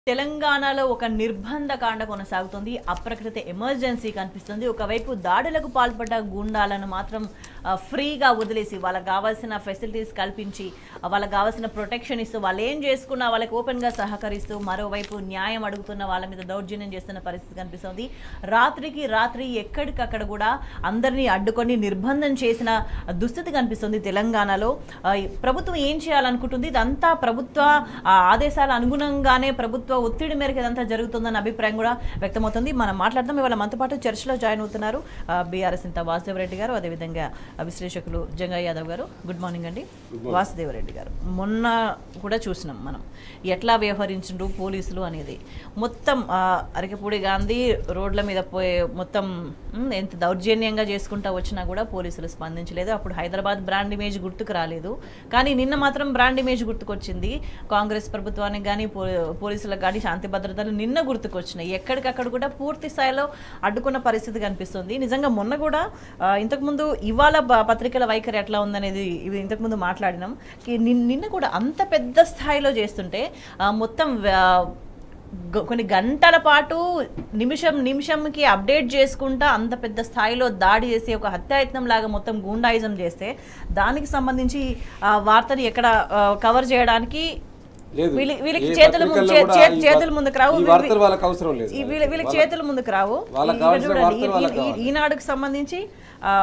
తెలంగాణలో ఒక నిర్బంధ కాండ కొనసాగుతుంది అప్రకృత ఎమర్జెన్సీ కనిపిస్తుంది ఒకవైపు దాడులకు పాల్పడ్డ గుండాలను మాత్రం ఆ, ఫ్రీగా వదిలేసి వాళ్ళకి కావాల్సిన ఫెసిలిటీస్ కల్పించి ఆ, వాళ్ళకి కావాల్సిన ప్రొటెక్షన్ ఇస్తూ వాళ్ళు ఏం చేసుకున్నా వాళ్ళకి ఓపెన్గా సహకరిస్తూ మరోవైపు న్యాయం అడుగుతున్న వాళ్ళ మీద దౌర్జన్యం చేస్తున్న పరిస్థితి కనిపిస్తుంది రాత్రికి రాత్రి ఎక్కడికక్కడ కూడా అందరినీ అడ్డుకొని నిర్బంధం చేసిన దుస్థితి కనిపిస్తుంది తెలంగాణలో ఆ, ఈ ప్రభుత్వం ఏం చేయాలనుకుంటుంది ఇదంతా ప్రభుత్వ ఆ, ఆదేశాల అనుగుణంగానే ప్రభుత్వ ఒత్తిడి మేరకు ఇదంతా జరుగుతుందన్న అభిప్రాయం కూడా వ్యక్తమవుతుంది మనం మాట్లాడదాం ఇవాళ మనతో పాటు చర్చలో జాయిన్ అవుతున్నారు బీఆర్ఎస్ ఇంత వాసుదేవరెడ్డి గారు అదేవిధంగా ఆ, విశ్లేషకులు జంగయ్య యాదవ్ గారు గుడ్ మార్నింగ్ అండి వాసుదేవరెడ్డి గారు మొన్న కూడా చూసినాం మనం ఎట్లా వ్యవహరించిండ్రు పోలీసులు అనేది మొత్తం ఆ, అరకపూడి గాంధీ రోడ్ల మీద పోయే మొత్తం ఉమ్, ఎంత దౌర్జన్యంగా చేసుకుంటా వచ్చినా కూడా పోలీసులు స్పందించలేదు అప్పుడు హైదరాబాద్ బ్రాండ్ ఇమేజ్ గుర్తుకు రాలేదు కానీ నిన్న మాత్రం బ్రాండ్ ఇమేజ్ గుర్తుకొచ్చింది కాంగ్రెస్ ప్రభుత్వానికి కానీ పోలీసులకు కానీ శాంతి భద్రతలు నిన్న గుర్తుకొచ్చినాయి ఎక్కడికక్కడ కూడా పూర్తి స్థాయిలో అడ్డుకున్న పరిస్థితి కనిపిస్తుంది నిజంగా మొన్న కూడా ఆ, ఇంతకుముందు ఇవాళ బ- పత్రికల వైఖరి ఎట్లా ఉందనేది ఇవి ఇంతకుముందు మాట్లాడినాం కి నిన్- నిన్న కూడా అంత పెద్ద స్థాయిలో చేస్తుంటే ఆ, మొత్తం ఆ, గ- కొన్ని గంటల పాటు నిమిషం నిమిషంకి అప్డేట్ చేసుకుంటా అంత పెద్ద స్థాయిలో దాడి చేసి ఒక హత్యాయత్నం లాగా మొత్తం గూండాయిజం చేస్తే దానికి సంబంధించి ఆ వార్తని ఎక్కడ కవర్ చేయడానికి లేదు వీళ్ళ- వీళ్ళకి ఏ చేతుల ముందు పత్రికల్లో చే- కూడా చే- ఈ చేతుల వార్- ముందుకు రావు ఈ వీ- వార్తలు వాళ్ళకి అవసరం లేదు ఈ వీళ్ళ- వీళ్ళకి చేతుల ముందుకు రావు వాళ్ళకి ఇక్కడ కావాల్సిన చూడండి, వార్తలు ఈ- వాళ్ళకి ఈ- కావాలి. ఈనాడుకు సంబంధించి ఆ,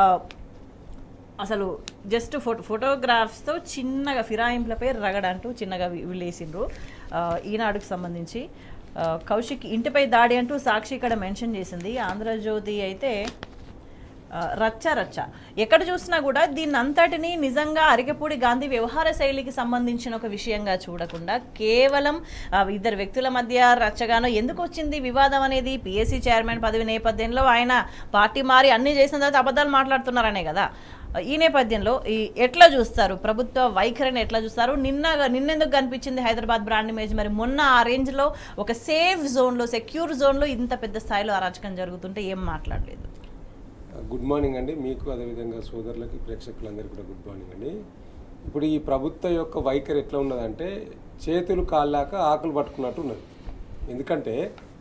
అసలు జస్ట్ ఫోటో ఫోటోగ్రాఫ్స్తో చిన్నగా ఫిరాయింపులపై రగడ అంటూ చిన్నగా వి- వీళ్ళేసిండ్రు ఆ, ఈనాడుకు సంబంధించి ఆ, కౌశిక్ ఇంటిపై దాడి అంటూ సాక్షి ఇక్కడ మెన్షన్ చేసింది ఆంధ్రజ్యోతి అయితే ఆ, రచ్చ రచ్చ ఎక్కడ చూసినా కూడా దీన్ని అంతటిని నిజంగా అరికెపూడి గాంధీ వ్యవహార శైలికి సంబంధించిన ఒక విషయంగా చూడకుండా కేవలం ఆ, ఇద్దరు వ్యక్తుల మధ్య రచ్చగానో ఎందుకు వచ్చింది వివాదం అనేది పిఎస్సి చైర్మన్ పదవి నేపథ్యంలో ఆయన పార్టీ మారి అన్ని చేసిన తర్వాత అబద్ధాలు మాట్లాడుతున్నారనే కదా ఈ నేపథ్యంలో ఈ ఎట్లా చూస్తారు ప్రభుత్వ వైఖరిని ఎట్లా చూస్తారు నిన్న నిన్నెందుకు కనిపించింది హైదరాబాద్ బ్రాండ్ ఇమేజ్ మరి మొన్న ఆ రేంజ్లో ఒక సేఫ్ జోన్లో సెక్యూర్ జోన్లో ఇంత పెద్ద స్థాయిలో అరాచకం జరుగుతుంటే ఏం మాట్లాడలేదు గుడ్ మార్నింగ్ అండి మీకు అదేవిధంగా సోదరులకి ప్రేక్షకులందరికీ కూడా గుడ్ మార్నింగ్ అండి ఇప్పుడు ఈ ప్రభుత్వ యొక్క వైఖరి ఎట్లా ఉన్నదంటే చేతులు కాళ్ళాక ఆకులు పట్టుకున్నట్టు ఉన్నది ఎందుకంటే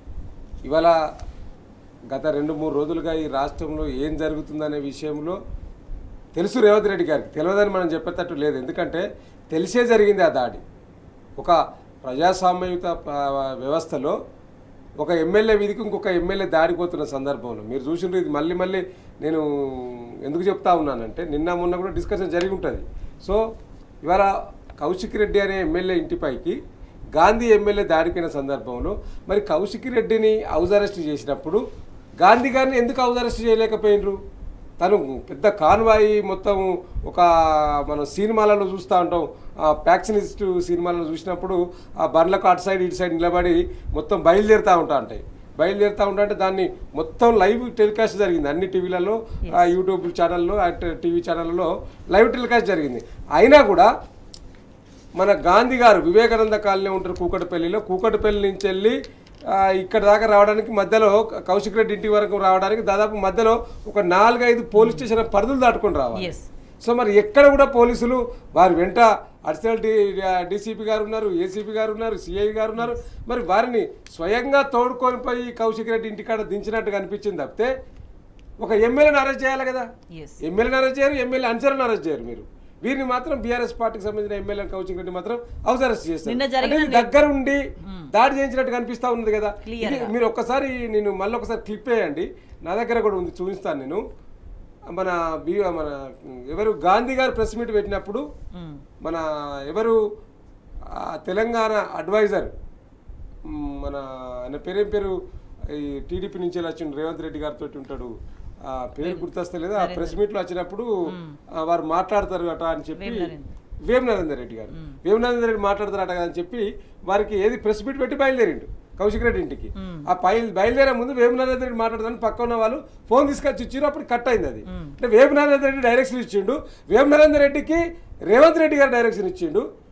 ఇవాళ గత రెండు మూడు రోజులుగా ఈ రాష్ట్రంలో ఏం జరుగుతుందనే విషయంలో తెలుసు రేవంత్ రెడ్డి గారికి తెలియదని మనం చెప్పేటట్టు లేదు ఎందుకంటే తెలిసే జరిగింది ఆ దాడి ఒక ప్రజాస్వామ్యయుత ఆ, వ్యవస్థలో ఒక ఎమ్మెల్యే వీధికి ఇంకొక ఎమ్మెల్యే దాడిపోతున్న సందర్భంలో మీరు చూసిండ్రు ఇది మళ్ళీ మళ్ళీ నేను ఎందుకు చెప్తా ఉన్నానంటే నిన్న మొన్న కూడా డిస్కషన్ జరిగి ఉంటుంది సో ఇవాళ కౌశిక్ రెడ్డి అనే ఎమ్మెల్యే ఇంటిపైకి గాంధీ ఎమ్మెల్యే దాడిపోయిన సందర్భంలో మరి కౌశిక్ రెడ్డిని హౌస్ అరెస్ట్ చేసినప్పుడు గాంధీ గారిని ఎందుకు హౌస్ అరెస్ట్ చేయలేకపోయినరు తను పెద్ద కాన్వాయి మొత్తం ఒక మనం సినిమాలలో చూస్తూ ఉంటాం ఆ ప్యాక్సినిస్ట్ సినిమాలలో చూసినప్పుడు ఆ బండ్లకు అటు సైడ్ ఇటు సైడ్ నిలబడి మొత్తం బయలుదేరుతూ ఉంటా ఉంటాయి బయలుదేరుతూ ఉంటా అంటే దాన్ని మొత్తం లైవ్ టెలికాస్ట్ జరిగింది అన్ని టీవీలలో ఆ యూట్యూబ్ ఛానల్లో టీవీ ఛానళ్ళలో లైవ్ టెలికాస్ట్ జరిగింది అయినా కూడా మన గాంధీ గారు వివేకానంద కాలనీ ఉంటారు కూకటపల్లిలో కూకటపల్లి నుంచి వెళ్ళి ఆ, ఇక్కడ దాకా రావడానికి మధ్యలో కౌశిక్ రెడ్డి ఇంటి వరకు రావడానికి దాదాపు మధ్యలో ఒక నాలుగైదు పోలీస్ స్టేషన్ పరిధులు దాటుకొని రావాలి ఎస్ సో మరి ఎక్కడ కూడా పోలీసులు వారి వెంట అడిషనల్ డి డీసీపీ గారు ఉన్నారు ఏసీపీ గారు ఉన్నారు సిఐ గారు ఉన్నారు మరి వారిని స్వయంగా తోడుకొని పోయి కౌశిక్ రెడ్డి ఇంటికాడ దించినట్టుగా అనిపించింది తప్పితే ఒక ఎమ్మెల్యేని అరెస్ట్ చేయాలి కదా ఎస్ ఎమ్మెల్యేని అరెస్ట్ చేయరు ఎమ్మెల్యే అనుచరులను అరెస్ట్ చేయరు మీరు వీరిని మాత్రం బీఆర్ఎస్ పార్టీకి సంబంధించిన ఎమ్మెల్యే కౌశిక్ రెడ్డి మాత్రం హౌస్ అరెస్ట్ చేస్తారు నిన్న అంటే జరిగిన ఇది దగ్గరుండి దాడి చేయించినట్టు కనిపిస్తా ఉన్నది కదా Clear ఇది మీరు ఒక్కసారి నేను మళ్ళీ ఒకసారి క్లిప్ వేయండి నా దగ్గర కూడా ఉంది చూపిస్తాను నేను మన బీ మన ఎవరు గాంధీ గారు ప్రెస్ మీట్ పెట్టినప్పుడు మన ఎవరు ఆ, తెలంగాణ అడ్వైజర్ మ్, మన ఆయన పేరేం పేరు ఈ టీడీపీ నుంచి వచ్చిన రేవంత్ రెడ్డి గారితో ఉంటాడు ఆ పేరు గుర్తొస్తలేదు ఆ ప్రెస్ మీట్ లో వచ్చినప్పుడు ఆ, వారు మాట్లాడతారు అట అని చెప్పి వేం నరేందర్ రెడ్డి గారు వేం నరేందర్ రెడ్డి మాట్లాడతారట కదా అని చెప్పి వారికి ఏది ప్రెస్ మీట్ పెట్టి బయలుదేరిండు కౌశిక్ రెడ్డి ఇంటికి ఆ బయలు బయలుదేరే ముందు వేము నరేంద్ర రెడ్డి మాట్లాడదాని పక్క ఉన్న వాళ్ళు ఫోన్ తీసుకొచ్చి ఇచ్చారు అప్పుడు కట్ అయింది అది అంటే వేము నరేంద్ర రెడ్డి డైరెక్షన్ ఇచ్చిండు వేము నరేంద్ర రెడ్డికి రేవంత్ రెడ్డి గారు డైరెక్షన్ ఇచ్చిండు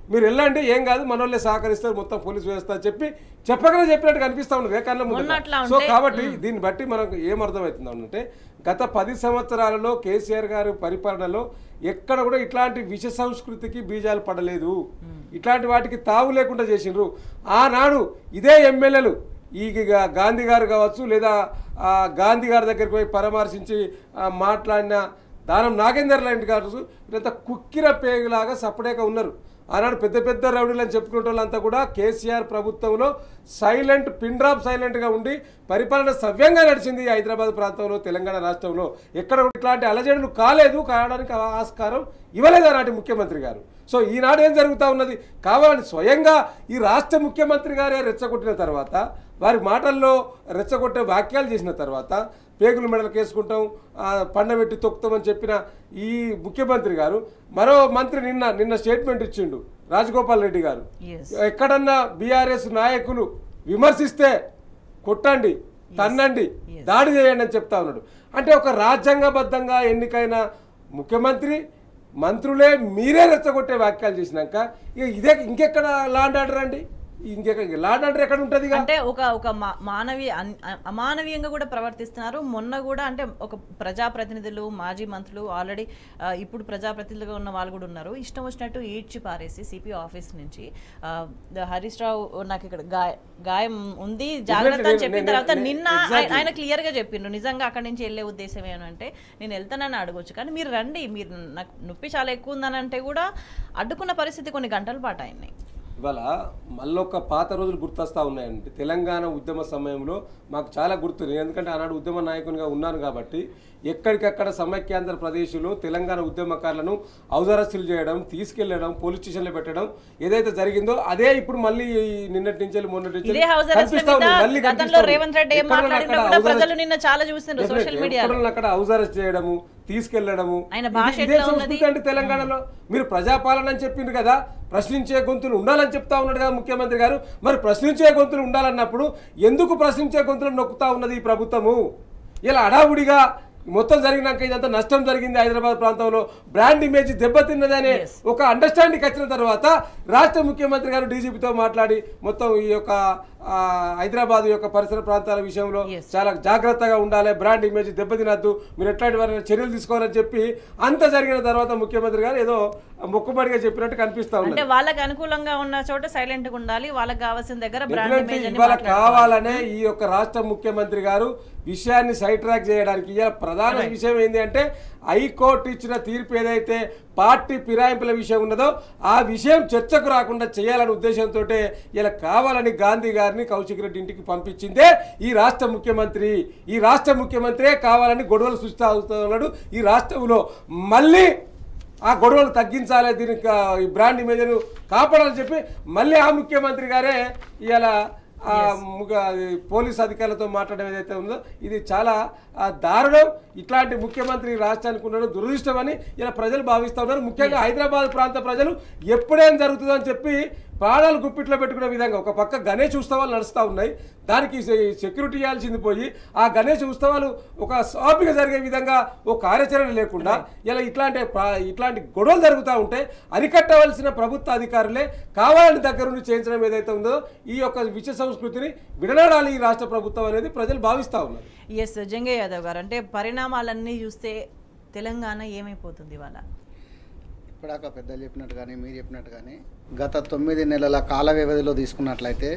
మీరు వెళ్ళండి ఏం కాదు మనోళ్ళే సహకరిస్తారు మొత్తం పోలీస్ వ్యవస్థ అని చెప్పి చెప్పగానే చెప్పినట్టు కనిపిస్తా ఉన్నది ఏ కళ్ళ ముందు మొన్న అట్లా సో ఉంటే- కాబట్టి దీన్ని బట్టి మనకు ఏమర్థమవుతుంది అంటే గత పది సంవత్సరాలలో కేసీఆర్ గారి పరిపాలనలో ఎక్కడ కూడా ఇట్లాంటి విష సంస్కృతికి బీజాలు పడలేదు ఇట్లాంటి వాటికి తావు లేకుండా చేసిండ్రు ఆనాడు ఇదే ఎమ్మెల్యేలు ఈ గా- గాంధీ గారు కావచ్చు లేదా ఆ గాంధీ గారి దగ్గరికి పోయి పరామర్శించి ఆ, మాట్లాడిన దానం నాగేందర్ లాంటి కావచ్చు ఇదంతా కుక్కిర పేగులాగా సపడేక ఉన్నారు ఆనాడు పెద్ద పెద్ద రౌడీలు అని చెప్పుకునే వాళ్ళంతా కూడా కేసీఆర్ ప్రభుత్వంలో సైలెంట్ పిన్ డ్రాప్ సైలెంట్గా ఉండి పరిపాలన సవ్యంగా నడిచింది ఈ హైదరాబాద్ ప్రాంతంలో తెలంగాణ రాష్ట్రంలో ఎక్కడ కూడా ఇట్లాంటి అలజడులు కాలేదు కావడానికి ఆస్కారం ఇవ్వలేదు ఆనాటి ముఖ్యమంత్రి గారు సో ఈనాడు ఏం జరుగుతూ ఉన్నది కావాలని స్వయంగా ఈ రాష్ట్ర ముఖ్యమంత్రి గారే రెచ్చగొట్టిన తర్వాత వారి మాటల్లో రెచ్చగొట్టే వాక్యాలు చేసిన తర్వాత పేగులు మెడలకు వేసుకుంటాం ఆ, పండబెట్టి తొక్కుతామని చెప్పిన ఈ ముఖ్యమంత్రి గారు మరో మంత్రి నిన్న నిన్న స్టేట్మెంట్ ఇచ్చిండు రాజగోపాల్ రెడ్డి గారు Yes. ఎక్కడన్నా బీఆర్ఎస్ నాయకులు విమర్శిస్తే కొట్టండి తన్నండి Yes. దాడి చేయండి అని చెప్తా ఉన్నాడు అంటే ఒక రాజ్యాంగబద్ధంగా ఎన్నికైన ముఖ్యమంత్రి మంత్రులే మీరే రెచ్చగొట్టే వ్యాఖ్యలు చేసినాక ఇక ఇదే ఇంకెక్కడ లాండ్ ఆర్డర్ అండి ఇంకెక్కడ లాండ్ ఆర్డర్ ఎక్కడ ఉంటుంది ఇక అంటే ఒక ఒక మా- మానవీయ అన్- అ- అమానవీయంగా కూడా ప్రవర్తిస్తున్నారు మొన్న కూడా అంటే ఒక ప్రజాప్రతినిధులు మాజీ మంత్రులు ఆల్రెడీ ఇప్పుడు ప్రజాప్రతినిధులుగా ఉన్న వాళ్ళు కూడా ఉన్నారు ఇష్టం వచ్చినట్టు ఈడ్చి పారేసి సిపి ఆఫీస్ నుంచి ఆ, ద- హరీష్ రావు నాకు ఇక్కడ గాయ- గాయం ఉంది జాగ్రత్త అని నేను- చెప్పిన నేను- తర్వాత నేను- నిన్న exactly. ఆయన- ఆయన క్లియర్ గా చెప్పిండ్రు నిజంగా అక్కడి నుంచి వెళ్ళే ఉద్దేశం ఏమంటే నేను వెళ్తానని అడగొచ్చు కానీ మీరు రండి మీరు నాకు నొప్పి చాలా ఎక్కువ ఉందని అంటే కూడా అడ్డుకున్న పరిస్థితి కొన్ని గంటల పాటు అయినాయి ఇవాళ మళ్ళొక్క పాత రోజులు గుర్తొస్తా ఉన్నాయండి తెలంగాణ ఉద్యమ సమయంలో మాకు చాలా గుర్తు నేను ఎందుకంటే ఆనాడు ఉద్యమ నాయకునిగా ఉన్నాను కాబట్టి ఎక్కడికక్కడ సమైక్యాంధ్ర ప్రదేశ్లో తెలంగాణ ఉద్యమకారులను ఔదరస్తులు చేయడం తీసుకెళ్లడం పోలీస్ స్టేషన్లో పెట్టడం ఏదైతే జరిగిందో అదే ఇప్పుడు మళ్ళీ ఈ నిన్నటి నుంచి వెళ్ళి మొన్నటి నుంచి ఇదే హౌస్ అరెస్ట్ కనిపిస్తా ఉంది. మళ్ళీ గతంలో కనిపిస్తా ఉంది. రేవంత్ రెడ్డి ఏం ఎక్కడన్నా మాట్లాడినా అక్కడ కూడా house ప్రజలు arrest- నిన్న చాలా చూసిండ్రు సోషల్ Definitely. మీడియాలో ఎక్కడన్నా అక్కడ హౌస్ అరెస్ట్ చేయడము తీసుకెళ్లడము ఆయన భాష ఇది- ఇదే ఎట్లా ఉన్నది? సంస్కృతి అంటే తెలంగాణలో మీరు ప్రజాపాలన అని చెప్పిండ్రు కదా ప్రశ్నించే గొంతులు ఉండాలని చెప్తా ఉన్నాడు కదా ముఖ్యమంత్రి గారు మరి ప్రశ్నించే గొంతులు ఉండాలన్నప్పుడు ఎందుకు ప్రశ్నించే గొంతులు నొక్కుతా ఉన్నది ఈ ప్రభుత్వము ఇలా అడావుడిగా మొత్తం జరిగినాక ఇదంతా నష్టం జరిగింది హైదరాబాద్ ప్రాంతంలో బ్రాండ్ ఇమేజ్ దెబ్బతిన్నదనే Yes. ఒక అండర్స్టాండింగ్ వచ్చిన తర్వాత రాష్ట్ర ముఖ్యమంత్రి గారు డీజీపీతో మాట్లాడి మొత్తం ఈ యొక్క ఆ, హైదరాబాద్ యొక్క పరిసర ప్రాంతాల విషయంలో Yes. చాలా జాగ్రత్తగా ఉండాలి బ్రాండ్ ఇమేజ్ దెబ్బతినద్దు మీరు ఎట్లాంటి వారిని చర్యలు తీసుకోవాలని చెప్పి అంత జరిగిన తర్వాత ముఖ్యమంత్రి గారు ఏదో మొక్కుబడిగా చెప్పినట్టు కనిపిస్తా అంటే ఉంది వాళ్ళకి అనుకూలంగా ఉన్న చోట సైలెంట్ గా ఉండాలి వాళ్ళకి కావాల్సిన దగ్గర బ్రాండ్ Definitely ఇమేజ్ అని ఇవాళ మాట్లాడుకోవాలి. కావాలనే ఈ యొక్క రాష్ట్ర ముఖ్యమంత్రి గారు విషయాన్ని సైడ్ ట్రాక్ చేయడానికి ఇవాళ ప్రధాన విషయం ఏంటి అంటే హైకోర్టు ఇచ్చిన తీర్పు ఏదైతే పార్టీ ఫిరాయింపుల విషయం ఉన్నదో ఆ విషయం చర్చకు రాకుండా చేయాలనే ఉద్దేశంతో ఇలా కావాలని గాంధీ గారిని కౌశిక్ రెడ్డి ఇంటికి పంపించిందే ఈ రాష్ట్ర ముఖ్యమంత్రి ఈ రాష్ట్ర ముఖ్యమంత్రే కావాలని గొడవలు సృష్టిస్తూ ఉన్నాడు ఈ రాష్ట్రంలో మళ్ళీ ఆ గొడవలు తగ్గించాలి దీనికి ఆ, ఈ బ్రాండ్ ఇమేజ్ను కాపాడాలని చెప్పి మళ్ళీ ఆ ముఖ్యమంత్రి గారే ఇవాళ ఆ ముగ- ఈ పోలీస్ అధికారులతో మాట్లాడడం ఏదైతే ఉందో ఇది చాలా ఆ, దారుణం ఇట్లాంటి ముఖ్యమంత్రి ఈ రాష్ట్రానికి ఉండడం దురదృష్టమని ఇలా ప్రజలు భావిస్తూ ఉన్నారు ముఖ్యంగా హైదరాబాద్ ప్రాంత ప్రజలు ఎప్పుడేం జరుగుతుందో అని చెప్పి ప్రాణాలు గుప్పిట్లో పెట్టుకునే విధంగా ఒక పక్క గణేష్ ఉత్సవాలు నడుస్తూ ఉన్నాయి దానికి సె- సెక్యూరిటీ ఇవ్వాల్సింది పోయి ఆ గణేష్ ఉత్సవాలు ఒక సాపిగా జరిగే విధంగా ఓ కార్యాచరణ లేకుండా ఇలా ఇట్లాంటి ప్రా- ఇట్లాంటి గొడవలు జరుగుతూ ఉంటే అరికట్టవలసిన ప్రభుత్వ అధికారులే కావాలని దగ్గర నుండి చేయించడం ఏదైతే ఉందో ఈ యొక్క విష సంస్కృతిని విడనాడాలి ఈ రాష్ట్ర ప్రభుత్వం అనేది ప్రజలు భావిస్తూ ఉన్నారు ఎస్ జంగయ్య యాదవ్ గారు అంటే పరిణామాలన్నీ చూస్తే తెలంగాణ ఏమైపోతుంది ఇవాళ ఇప్పటిదాకా పెద్దలు చెప్పినట్టు కానీ మీరు చెప్పినట్టు కానీ గత తొమ్మిది నెలల కాల వ్యవధిలో తీసుకున్నట్లయితే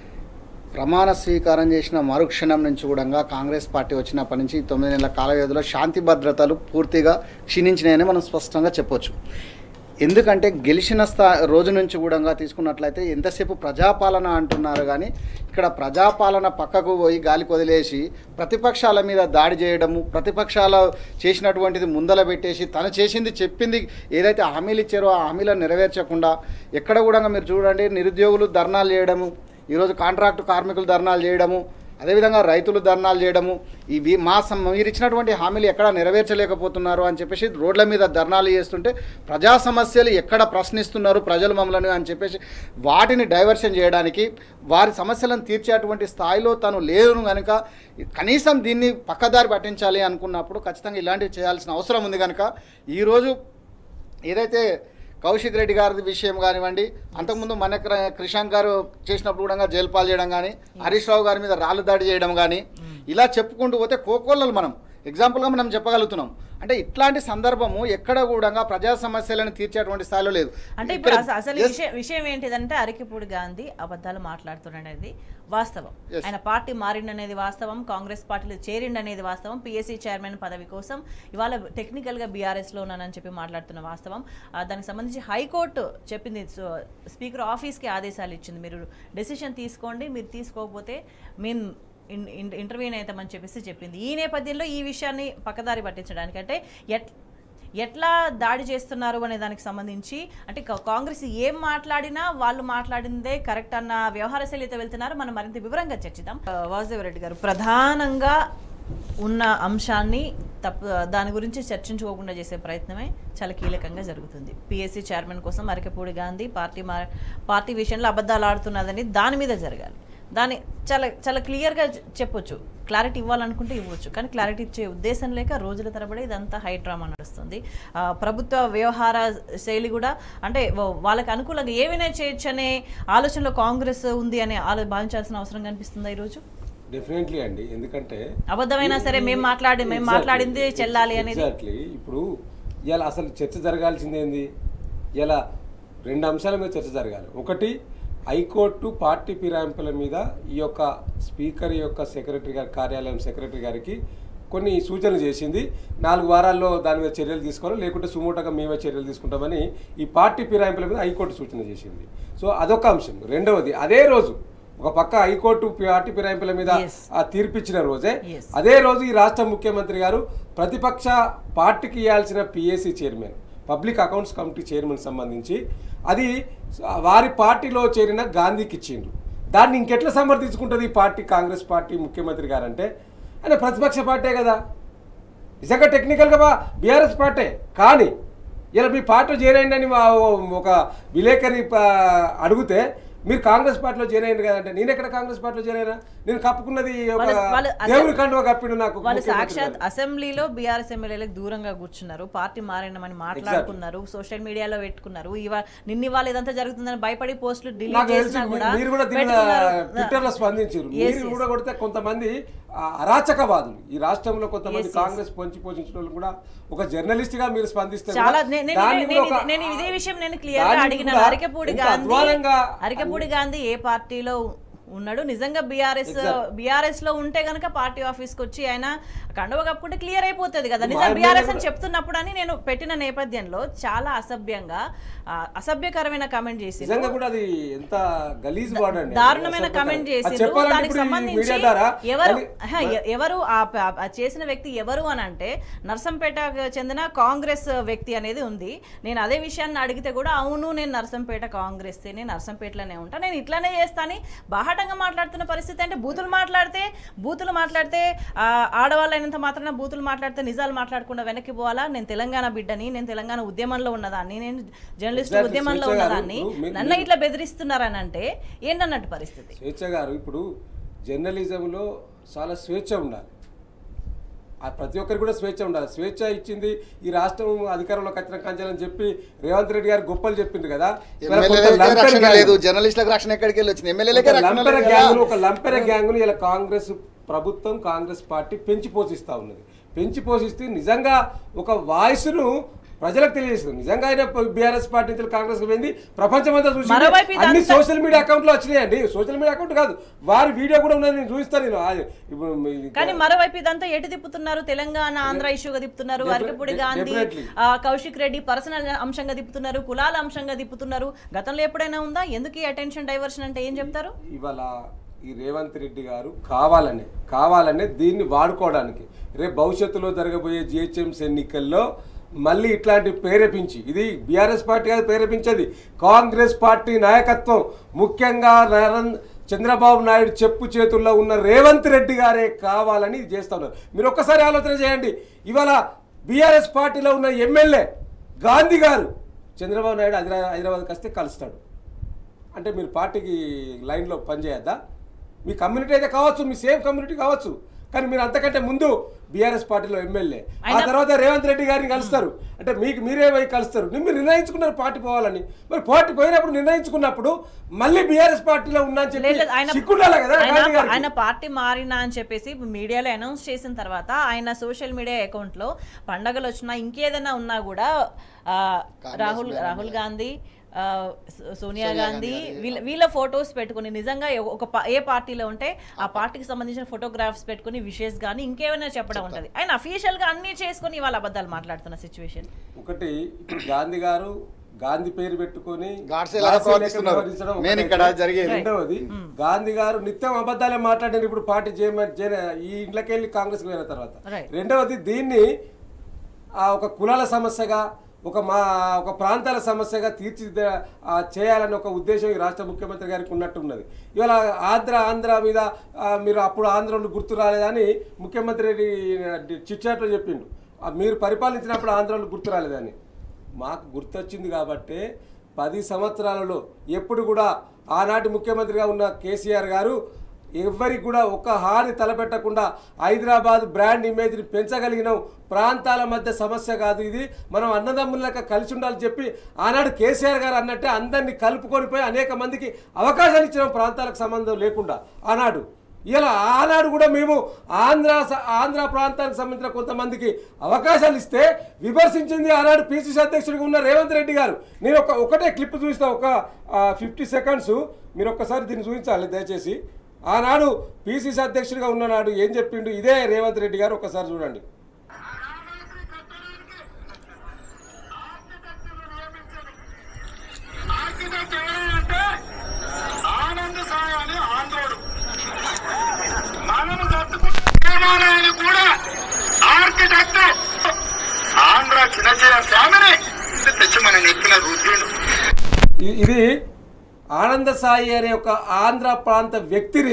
ప్రమాణ స్వీకారం చేసిన మరుక్షణం నుంచి కూడా కాంగ్రెస్ పార్టీ వచ్చినప్పటి నుంచి ఈ తొమ్మిది నెలల కాల వ్యవధిలో శాంతి భద్రతలు పూర్తిగా క్షీణించినాయని మనం స్పష్టంగా చెప్పొచ్చు ఎందుకంటే గెలిచిన స్థా రోజు నుంచి కూడా తీసుకున్నట్లయితే ఎంతసేపు ప్రజాపాలన అంటున్నారు కానీ ఇక్కడ ప్రజాపాలన పక్కకు పోయి గాలికి వదిలేసి ప్రతిపక్షాల మీద దాడి చేయడము ప్రతిపక్షాల చేసినటువంటిది ముందల పెట్టేసి తను చేసింది చెప్పింది ఏదైతే హామీలు ఇచ్చారో ఆ హామీలను నెరవేర్చకుండా ఎక్కడ కూడా మీరు చూడండి నిరుద్యోగులు ధర్నాలు చేయడము ఈరోజు కాంట్రాక్టు కార్మికులు ధర్నాలు చేయడము అదేవిధంగా రైతులు ధర్నాలు చేయడము ఇవి మా సమ మీరు ఇచ్చినటువంటి హామీలు ఎక్కడ నెరవేర్చలేకపోతున్నారు అని చెప్పేసి రోడ్ల మీద ధర్నాలు చేస్తుంటే ప్రజా సమస్యలు ఎక్కడ ప్రశ్నిస్తున్నారు ప్రజలు మమ్మల్ని అని చెప్పేసి వాటిని డైవర్షన్ చేయడానికి వారి సమస్యలను తీర్చేటువంటి స్థాయిలో తను లేను కనుక కనీసం దీన్ని పక్కదారి పట్టించాలి అనుకున్నప్పుడు ఖచ్చితంగా ఇలాంటివి చేయాల్సిన అవసరం ఉంది కనుక ఈరోజు ఏదైతే కౌశిక్ రెడ్డి గారి విషయం కానివ్వండి అంతకుముందు మన క్ర- క్రిషాంక్ గారు చేసినప్పుడు కూడా జైలు పాలు చేయడం కానీ హరీష్ రావు గారి మీద రాళ్ళు దాడి చేయడం కానీ ఇలా చెప్పుకుంటూ పోతే కోకోళ్ళలు మనం ఎగ్జాంపుల్గా మనం చెప్పగలుగుతున్నాం అంటే ఇట్లాంటి సందర్భము ఎక్కడ కూడా ప్రజా సమస్యలను తీర్చేటువంటి స్థాయిలో లేదు అంటే ఇప్పుడు ఇక్కడ- అస- అసలు Yes. విషయం విషయం ఏంటిదంటే అరకిపూడి గాంధీ అబద్ధాలు మాట్లాడుతున్నాడనేది వాస్తవం Yes. ఆయన పార్టీ మారిండనేది వాస్తవం కాంగ్రెస్ పార్టీలో చేరిండనేది వాస్తవం పిఎస్సీ చైర్మన్ పదవి కోసం ఇవాళ టెక్నికల్గా బీఆర్ఎస్లో ఉన్నానని చెప్పి మాట్లాడుతున్న వాస్తవం ఆ, దానికి సంబంధించి హైకోర్టు చెప్పింది సో స్పీకర్ ఆఫీస్కి ఆదేశాలు ఇచ్చింది మీరు డెసిషన్ తీసుకోండి మీరు తీసుకోకపోతే మేము ఇన్- ఇన్- ఇంటర్వ్యూని అవుతామని చెప్పేసి చెప్పింది ఈ నేపథ్యంలో ఈ విషయాన్ని పక్కదారి పట్టించడానికి అంటే ఎట్ ఎట్లా దాడి చేస్తున్నారు అనే దానికి సంబంధించి అంటే కా- కాంగ్రెస్ ఏం మాట్లాడినా వాళ్ళు మాట్లాడిందే కరెక్ట్ అన్న వ్యవహార శైలితో వెళ్తున్నారు మనం మరింత వివరంగా చర్చిద్దాం ఆ, వాసుదేవరెడ్డి గారు ప్రధానంగా ఉన్న అంశాన్ని తప్ప దాని గురించి చర్చించుకోకుండా చేసే ప్రయత్నమే చాలా కీలకంగా జరుగుతుంది పిఎస్సీ చైర్మన్ కోసం అరకపూడి గాంధీ పార్టీ మా పార్టీ విషయంలో అబద్ధాలు ఆడుతున్నదని దాని మీద జరగాలి దాని చాలా చాలా క్లియర్గా చెప్పొచ్చు క్లారిటీ ఇవ్వాలనుకుంటే ఇవ్వచ్చు కానీ క్లారిటీ ఇచ్చే ఉద్దేశం లేక రోజుల తరబడి ఇదంతా హై డ్రామా నడుస్తుంది ఆ, ప్రభుత్వ వ్యవహార శైలి కూడా అంటే వా- వాళ్ళకి అనుకూలంగా ఏమైనా చేయొచ్చు అనే ఆలోచనలో కాంగ్రెస్ ఉంది అని ఆలో భావించాల్సిన అవసరం కనిపిస్తుందా ఈరోజు డెఫినెట్లీ అండి ఎందుకంటే అబద్ధమైనా సరే మేము మాట్లాడి మేము మాట్లాడింది చెల్లాలి అనేది ఎగ్జాక్ట్లీ ఇప్పుడు ఇలా అసలు చర్చ జరగాల్సింది ఏంది ఇలా రెండు అంశాల మీద చర్చ జరగాలి ఒకటి హైకోర్టు పార్టీ ఫిరాయింపుల మీద ఈ యొక్క స్పీకర్ యొక్క సెక్రటరీ గారి కార్యాలయం సెక్రటరీ గారికి కొన్ని సూచనలు చేసింది నాలుగు వారాల్లో దాని మీద చర్యలు తీసుకోవాలి లేకుంటే సుమోటోగా మేమే చర్యలు తీసుకుంటామని ఈ పార్టీ ఫిరాయింపుల మీద హైకోర్టు సూచన చేసింది సో అదొక అంశం రెండవది అదే రోజు ఒక పక్క హైకోర్టు పార్టీ ఫిరాయింపుల మీద Yes. ఆ తీర్పిచ్చిన రోజే Yes. అదే రోజు ఈ రాష్ట్ర ముఖ్యమంత్రి గారు ప్రతిపక్ష పార్టీకి ఇవ్వాల్సిన PSC chairman public accounts committee chairman సంబంధించి అది వారి పార్టీలో చేరిన గాంధీకి ఇచ్చిండ్రు దాన్ని ఇంకెట్లా సమర్థించుకుంటుంది ఈ పార్టీ కాంగ్రెస్ పార్టీ ముఖ్యమంత్రి గారంటే ఆయన ప్రతిపక్ష పార్టీ కదా నిజంగా టెక్నికల్గా బీఆర్ఎస్ పార్టీ కానీ ఇలా మీ పార్టీలో చేరేయండి అని మా ఓ- ఒక విలేకరి ప- అడిగితే మీరు కాంగ్రెస్ పార్టీలో చేరేయండి కదంటే నేను ఎక్కడ కాంగ్రెస్ పార్టీలో చేరైనా నేను కప్పుకున్నది ఒక వాళ్ళు- వాళ్ళు అసలు- దేవుడి కండువ కప్పిడు నాకు వాళ్ళు ముఖ్యమంత్రి సాక్షాత్ గారు. అసెంబ్లీలో బీఆర్ఎస్ ఎమ్మెల్యేలకు దూరంగా కూర్చున్నారు పార్టీ మారినమని మాట్లాడుకున్నారు సోషల్ మీడియాలో పెట్టుకున్నారు ఇవా నిన్న ఇవాళ ఇదంతా జరుగుతుందని భయపడి పోస్టులు డిలీట్ నాకు తెలిసి చేసినా కూడా మీరు కూడా దీని పెట్టుకున్నారు. ట్విట్టర్ లో స్పందించారు Yes, మీరు yes. కూడా కొడితే కొంతమంది ఆ, అరాచకవాదులు ఈ రాష్ట్రంలో కొంతమంది Yes, yes. కాంగ్రెస్ పొంచి పోషించిన వాళ్ళు కూడా ఒక జర్నలిస్ట్ గా మీరు స్పందిస్తే కూడా చాలా నే- నేను దాన్ని నేను- కూడా ఒక- నేను ఇదే విషయం నేను క్లియర్ గా దాన్ని అడిగినాను కూడా అరికపూడి ఎంత గాంధీ అధ్వానంగా అరికపూడి గాంధీ ఏ పార్టీలో ఉన్నాడు నిజంగా బీఆర్ఎస్ Exact. బీఆర్ఎస్ లో ఉంటే గనక పార్టీ ఆఫీస్ కి వచ్చి ఆయన కండువ కప్పుకుంటే క్లియర్ అయిపోతుంది కదా మా నిజం ఎమ్మెల్యే బీఆర్ఎస్ అని కూడా- చెప్తున్నప్పుడు అని నేను పెట్టిన నేపథ్యంలో చాలా అసభ్యంగా ఆ, అసభ్యకరమైన కామెంట్ చేసి నిజంగా కూడా అది ఎంత గలీజ్ వర్డ్ అండి దారుణమైన అసలు కమెంట్ అది చేసి చెప్పాలంటే దానికి ఇప్పుడు ఈ సంబంధించి మీడియా ద్వారా ఎవరు గలీ- ఆహా, ఎ- ఎవరు ఆ ప- ఆ చేసిన వ్యక్తి ఎవరు అని అంటే నర్సంపేటకు చెందిన కాంగ్రెస్ వ్యక్తి అనేది ఉంది నేను అదే విషయాన్ని అడిగితే కూడా అవును నేను నర్సంపేట కాంగ్రెస్ నేను నర్సంపేటలోనే ఉంటా నేను ఇట్లానే చేస్తాను బాహాటంగా మాట్లాడుతున్న పరిస్థితి అంటే బూతులు మాట్లాడితే బూతులు మాట్లాడితే ఆ, ఆడవాళ్ళు అయినంత మాత్రాన బూతులు మాట్లాడితే నిజాలు మాట్లాడకుండా వెనక్కి పోవాలా నేను తెలంగాణ బిడ్డని నేను తెలంగాణ ఉద్యమంలో ఉన్నదాన్ని నేను జర్నలిస్ట్ Exactly, ఉద్యమంలో స్వేచ్ఛ గారు, ఉన్నదాన్ని ఇప్పుడు మీ- నన్ను ఇట్లా బెదిరిస్తున్నారని అంటే ఏంటన్నట్టు పరిస్థితి స్వేచ్ఛ గారు ఇప్పుడు జర్నలిజంలో చాలా స్వేచ్ఛ ఉండాలి ఆ ప్రతి ఒక్కరికి కూడా స్వేచ్ఛ ఉండాలి స్వేచ్ఛ ఇచ్చింది ఈ రాష్ట్రం అధికారంలోకి వచ్చిన కంచాలని చెప్పి రేవంత్ రెడ్డి గారు గొప్పలు చెప్పింది కదా ఇవాళ కొంత ఎమ్మెల్యేలకే లంపెర్ రక్షణ గ్యాంగ్- లేదు జర్నలిస్టులకు రక్షణ ఎక్కడికి వెళ్ళి వచ్చింది ఎమ్మెల్యేలకే ఒక రక్షణ లంపెర లేదు గ్యాంగులు కదా. ఒక లంపెర గ్యాంగులు ఇలా కాంగ్రెస్ ప్రభుత్వం కాంగ్రెస్ పార్టీ పెంచి పోషిస్తా ఉన్నది పెంచి పోషిస్తూ నిజంగా ఒక వాయిస్ను ప్రజలకు తెలియజేస్తుంది నిజంగా ఆయన బీఆర్ఎస్ పార్టీ నుంచి కాంగ్రెస్ పోయింది ప్రపంచమంతా చూసి మరోవైపు ఇదంతా- అన్ని సోషల్ మీడియా అకౌంట్ లో వచ్చినాయండి సోషల్ మీడియా అకౌంట్ కాదు వారి వీడియో కూడా ఉన్నది నేను చూపిస్తాను నేను ఆ, ఇప్పుడు మీ- కానీ మరోవైపు ఇదంతా ఎటు తిప్పుతున్నారు Telangana Andhra ఇష్యూగా తిప్పుతున్నారు Defi- Arekapudi de- Gandhi definitely. ఆ, కౌశిక్ రెడ్డి పర్సనల్ అంశంగా తిప్పుతున్నారు కులాల అంశంగా తిప్పుతున్నారు గతంలో ఎప్పుడైనా ఉందా ఎందుకు ఈ అటెన్షన్ డైవర్షన్ అంటే ఏం చెప్తారు ఇవాళ ఈ రేవంత్ రెడ్డి గారు కావాలనే కావాలనే దీన్ని వాడుకోవడానికి రేపు భవిష్యత్తులో జరగబోయే జిహెచ్ఎంసీ ఎన్నికల్లో మళ్ళీ ఇట్లాంటి ప్రేరేపించి ఇది బీఆర్ఎస్ పార్టీ కాదు ప్రేరేపించేది కాంగ్రెస్ పార్టీ నాయకత్వం ముఖ్యంగా నరేంద్ర చంద్రబాబు నాయుడు చెప్పు చేతుల్లో ఉన్న రేవంత్ రెడ్డి గారే కావాలని ఇది చేస్తా ఉన్నారు మీరు ఒక్కసారి ఆలోచన చేయండి ఇవాళ బీఆర్ఎస్ పార్టీలో ఉన్న ఎమ్మెల్యే గాంధీ గారు చంద్రబాబు నాయుడు హైదరా హైదరాబాద్కి వస్తే కలుస్తాడు అంటే మీరు పార్టీకి లైన్లో పనిచేయద్దా మీ కమ్యూనిటీ అయితే కావచ్చు మీ సేమ్ కమ్యూనిటీ కావచ్చు కానీ మీరు అంతకంటే ముందు బీఆర్ఎస్ పార్టీలో ఎమ్మెల్యే ఆ అయినా- తర్వాత రేవంత్ రెడ్డి గారిని కలుస్తారు అంటే మీకు మీరే పోయి కలుస్తారు మీరు నిర్ణయించుకున్నారు పార్టీ పోవాలని మరి పార్టీ పోయినప్పుడు నిర్ణయించుకున్నప్పుడు మళ్ళీ బీఆర్ఎస్ పార్టీలో ఉన్నా అని లేదు, చెప్పి లేదు, ఆయన సిగ్గుండాలి కదా ఆయన- గాంధీ గారికి. ఆయన పార్టీ మారినా అని చెప్పేసి మీడియాలో అనౌన్స్ చేసిన తర్వాత ఆయన సోషల్ మీడియా అకౌంట్ లో పండగలు వచ్చినా ఇంకేదైనా ఉన్నా కూడా ఆ, కాంగ్రెస్ రాహుల్ బ్యానర్ రాహుల్ గాంధీ ఆ, సో- సోనియా సోనియా గాంధీ గాంధీ వీళ్ళ వీళ్ళ ఫొటోస్ పెట్టుకుని నిజంగా ఏ- ఒక పా- ఏ పార్టీలో ఉంటే ఆ పార్టీకి సంబంధించిన ఫోటోగ్రాఫ్స్ పెట్టుకుని విషెస్ కానీ ఇంకేమైనా చెప్పడం ఉంటది ఆయన అఫీషియల్ గా అన్ని చేసుకుని ఇవాళ అబద్ధాలు మాట్లాడుతున్న సిచ్యువేషన్ ఒకటి ఇప్పుడు గాంధీ గారు గాంధీ పేరు పెట్టుకొని గాడ్సే లాగా గాడ్సే లెక్క ప్రవర్తిస్తున్నారు. వ్యవహరించడం నేను ఒకటైతే, ఇక్కడ జరిగేది. రెండవది గాంధీ గారు నిత్యం అబద్ధాలే మాట్లాడారు ఇప్పుడు పార్టీ చేయమని చేర- ఈ ఇంట్లోకి వెళ్ళి కాంగ్రెస్ పోయిన తర్వాత Right. రెండవది దీన్ని ఆ ఒక కులాల సమస్యగా ఒక మా ఒక ప్రాంతాల సమస్యగా తీర్చిద ఆ, చేయాలని ఒక ఉద్దేశం ఈ రాష్ట్ర ముఖ్యమంత్రి గారికి ఉన్నట్టున్నది ఇవాళ ఆంధ్ర ఆంధ్ర మీద ఆ, మీరు అప్పుడు ఆంధ్రలో గుర్తు రాలేదని ముఖ్యమంత్రి చిట్చాట్లో చెప్పిండు ఆ, మీరు పరిపాలించినప్పుడు ఆంధ్రలో గుర్తు రాలేదని మాకు గుర్తొచ్చింది కాబట్టి పది సంవత్సరాలలో ఎప్పుడు కూడా ఆనాటి ముఖ్యమంత్రిగా ఉన్న కేసీఆర్ గారు ఎవరికి కూడా ఒక్క హాని తలపెట్టకుండా హైదరాబాద్ బ్రాండ్ ఇమేజ్ని పెంచగలిగినాం ప్రాంతాల మధ్య సమస్య కాదు ఇది మనం అన్నదమ్ములక కలిసి ఉండాలని చెప్పి ఆనాడు కేసీఆర్ గారు అన్నట్టే అందరినీ కలుపుకొని పోయి అనేక మందికి అవకాశాలు ఇచ్చినాం ప్రాంతాలకు సంబంధం లేకుండా ఆనాడు ఇలా ఆనాడు కూడా మేము ఆంధ్ర స- ఆంధ్ర ప్రాంతానికి సంబంధించిన కొంతమందికి అవకాశాలు ఇస్తే విమర్శించింది ఆనాడు పిసిసి అధ్యక్షుడిగా ఉన్న రేవంత్ రెడ్డి గారు నేను ఒక ఒకటే క్లిప్ చూసిన ఒక ఫిఫ్టీ సెకండ్స్ మీరు ఒక్కసారి దీన్ని చూపించాలి దయచేసి ఆనాడు పిసిసి అధ్యక్షుడిగా ఉన్ననాడు ఏం చెప్పిండు ఇదే రేవంత్ రెడ్డి గారు ఒకసారి చూడండి ఆర్కిటెక్ట్ ఎవరంటే ఆనంద్ సాయి అని ఆంధ్రోడు మనము కట్టుకున్న నిర్మాణాన్ని కూడా ఆర్కిటెక్ట్ ఆంధ్ర చిన్నచీర స్వామిని తెచ్చి మన నెత్తిన రుద్దుడు ఇ- ఇది ఆనంద సాయి అనే ఒక ఆంధ్ర ప్రాంత వ్యక్తిని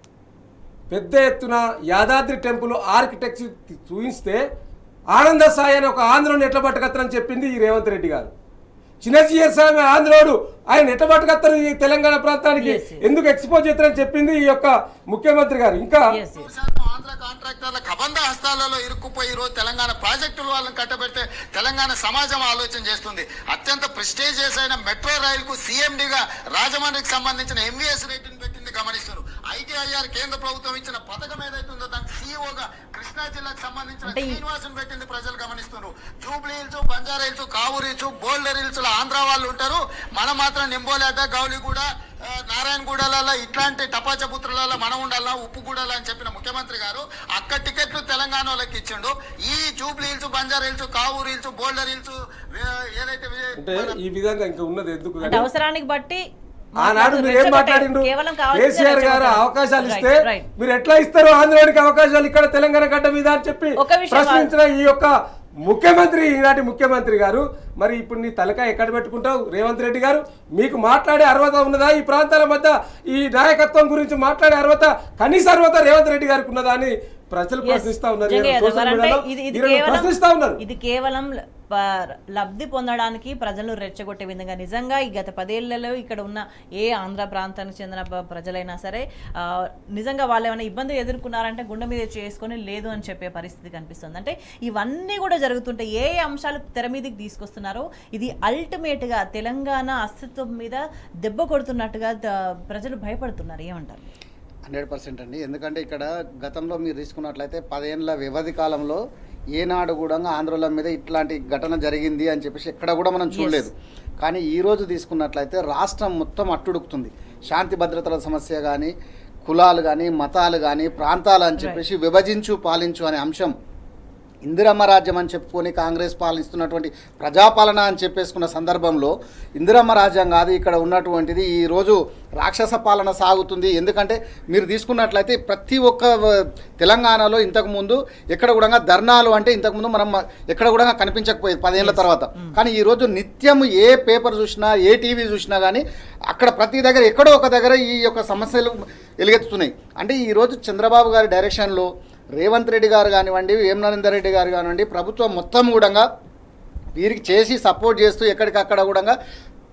పెద్ద ఎత్తున యాదాద్రి టెంపుల్ ఆర్కిటెక్ట్ చూపిస్తే ఆనంద సాయి అనే ఒక ఆంధ్రుని ఎట్ల పట్టుకత్తరని చెప్పింది ఈ రేవంత్ రెడ్డి గారు చిన్నజీయ స్వామి ఆంధ్రోడు ఆయన ఎట్ల పట్టుకత్తరు ఈ తెలంగాణ ప్రాంతానికి Yes, yes. ఎందుకు ఎక్స్పోజ్ చేస్తారని చెప్పింది ఈ యొక్క ముఖ్యమంత్రి గారు ఇంకా Yes, yes. శాతం ఆంధ్ర కాంట్రాక్టర్ల కబంధ హస్తాలలో ఇరుక్కుపోయి ఈరోజు తెలంగాణ ప్రాజెక్టులు వాళ్ళని కట్టబెడితే తెలంగాణ సమాజం ఆలోచన చేస్తుంది అత్యంత ప్రెస్టేజియస్ అయిన మెట్రో రైలుకు సీఎండిగా రాజమండ్రికి సంబంధించిన ఎంవీఎస్ రేటింగ్ పెట్టింది గమనిస్తారు ఐటీఐఆర్ కేంద్ర ప్రభుత్వం ఇచ్చిన పథకం ఏదైతే ఉందో దానికి సీఈఓగా కృష్ణా జిల్లాకు సంబంధించిన అంటే ఈ- శ్రీనివాసం పెట్టింది ప్రజలు గమనిస్తున్నారు జూబ్లీ హిల్స్ బంజారా హిల్స్ కావూరు హిల్స్ బోల్డర్ హిల్స్ లో ఆంధ్ర వాళ్ళు ఉంటారు మనం మాత్రం నింబోలేట గౌలిగూడ ఆ, నారాయణగూడలలో ఇట్లాంటి టపాచపుత్రులలో మనం ఉండాలా ఉప్పుగూడలా అని చెప్పిన ముఖ్యమంత్రి గారు అక్క టికెట్లు తెలంగాణ వాళ్ళకి ఇచ్చిండు ఈ జూబ్లీ హిల్స్ బంజారా హిల్స్ కావూరు హిల్స్ బోల్డర్ హిల్స్ వే- ఏదైతే వే- అంటే ఈ విధంగా ఇంకా ఉన్నది ఎందుకు అంటే కానీ అవసరానికి బట్టి ఆనాడు మాట్లాడు- మీరు ఏం రెచ్చగొట్టే- మాట్లాడిండ్రు కేవలం కావాల్సిందే కేసీఆర్ గారు రెచ్చగొట్టడం. అవకాశాలు Right, ఇస్తే right. మీరు ఎట్లా ఇస్తారు ఆంధ్రానికి అవకాశాలు ఇక్కడ తెలంగాణ గడ్డ మీద అని చెప్పి ఒక విషయం ప్రశ్నించిన ఈ యొక్క ముఖ్యమంత్రి ఈనాటి ముఖ్యమంత్రి గారు మరి ఇప్పుడు నీ తలకాయ ఎక్కడ పెట్టుకుంటావు రేవంత్ రెడ్డి గారు మీకు మాట్లాడే అర్హత ఉన్నదా ఈ ప్రాంతాల మధ్య ఈ నాయకత్వం గురించి మాట్లాడే అర్హత కనీస అర్హత రేవంత్ రెడ్డి గారికి ఉన్నదా అని ప్రజలు Yes. ప్రశ్నిస్తా ఉన్నారు నిజంగా ఈరోజు యాదవ్ social గారు అంటే media లో ఇది ఇది ఈరోజు కేవలం ప్రశ్నిస్తా ఉన్నారు ఇది కేవలం ప- లబ్ధి పొందడానికి ప్రజలను రెచ్చగొట్టే విధంగా నిజంగా ఈ గత పదేళ్లలో ఇక్కడ ఉన్న ఏ ఆంధ్ర ప్రాంతానికి చెందిన ప- ప్రజలైనా సరే ఆ, నిజంగా వాళ్ళు ఏమైనా ఇబ్బంది ఎదుర్కొన్నారంటే గుండె మీద చేసుకొని లేదు అని చెప్పే పరిస్థితి కనిపిస్తుంది అంటే ఇవన్నీ కూడా జరుగుతుంటే ఏ ఏ అంశాలు తెర మీదకి తీసుకొస్తున్నారో ఇది అల్టిమేట్గా తెలంగాణ అస్తిత్వం మీద దెబ్బ కొడుతున్నట్టుగా ద- ప్రజలు భయపడుతున్నారు ఏమంటారు హండ్రెడ్ పర్సెంట్ అండి ఎందుకంటే ఇక్కడ గతంలో మీరు తీసుకున్నట్లయితే పదేళ్ళ వ్యవధి కాలంలో ఏనాడు కూడా ఆంధ్రుల మీద ఇట్లాంటి ఘటన జరిగింది అని చెప్పేసి ఎక్కడ కూడా మనం చూడలేదు కానీ ఈ రోజు తీసుకున్నట్లయితే రాష్ట్రం మొత్తం అట్టుడుకుతుంది శాంతి భద్రతల సమస్య కానీ కులాలు కానీ మతాలు కానీ ప్రాంతాలు అని చెప్పేసి విభజించు పాలించు అనే అంశం ఇందిరమ్మ రాజ్యం అని చెప్పుకొని కాంగ్రెస్ పాలిస్తున్నటువంటి ప్రజాపాలన అని చెప్పేసుకున్న సందర్భంలో ఇందిరమ్మ రాజ్యం కాదు ఇక్కడ ఉన్నటువంటిది ఈరోజు రాక్షస పాలన సాగుతుంది ఎందుకంటే మీరు తీసుకున్నట్లయితే ప్రతి ఒక్క వ- తెలంగాణలో ఇంతకుముందు ఎక్కడ కూడా ధర్నాలు అంటే ఇంతకుముందు మనం ఎక్కడ కూడా కనిపించకపోయేది పదేళ్ల తర్వాత కానీ ఈరోజు నిత్యం ఏ పేపర్ చూసినా ఏ టీవీ చూసినా కానీ అక్కడ ప్రతి దగ్గర ఎక్కడో ఒక దగ్గర ఈ యొక్క సమస్యలు ఎలుగెత్తుతున్నాయి అంటే ఈరోజు చంద్రబాబు గారి డైరెక్షన్లో రేవంత్ రెడ్డి గారు కానివ్వండి వేం నరేందర్ రెడ్డి గారు కానివ్వండి ప్రభుత్వం మొత్తం కూడా వీరికి చేసి సపోర్ట్ చేస్తూ ఎక్కడికక్కడ కూడా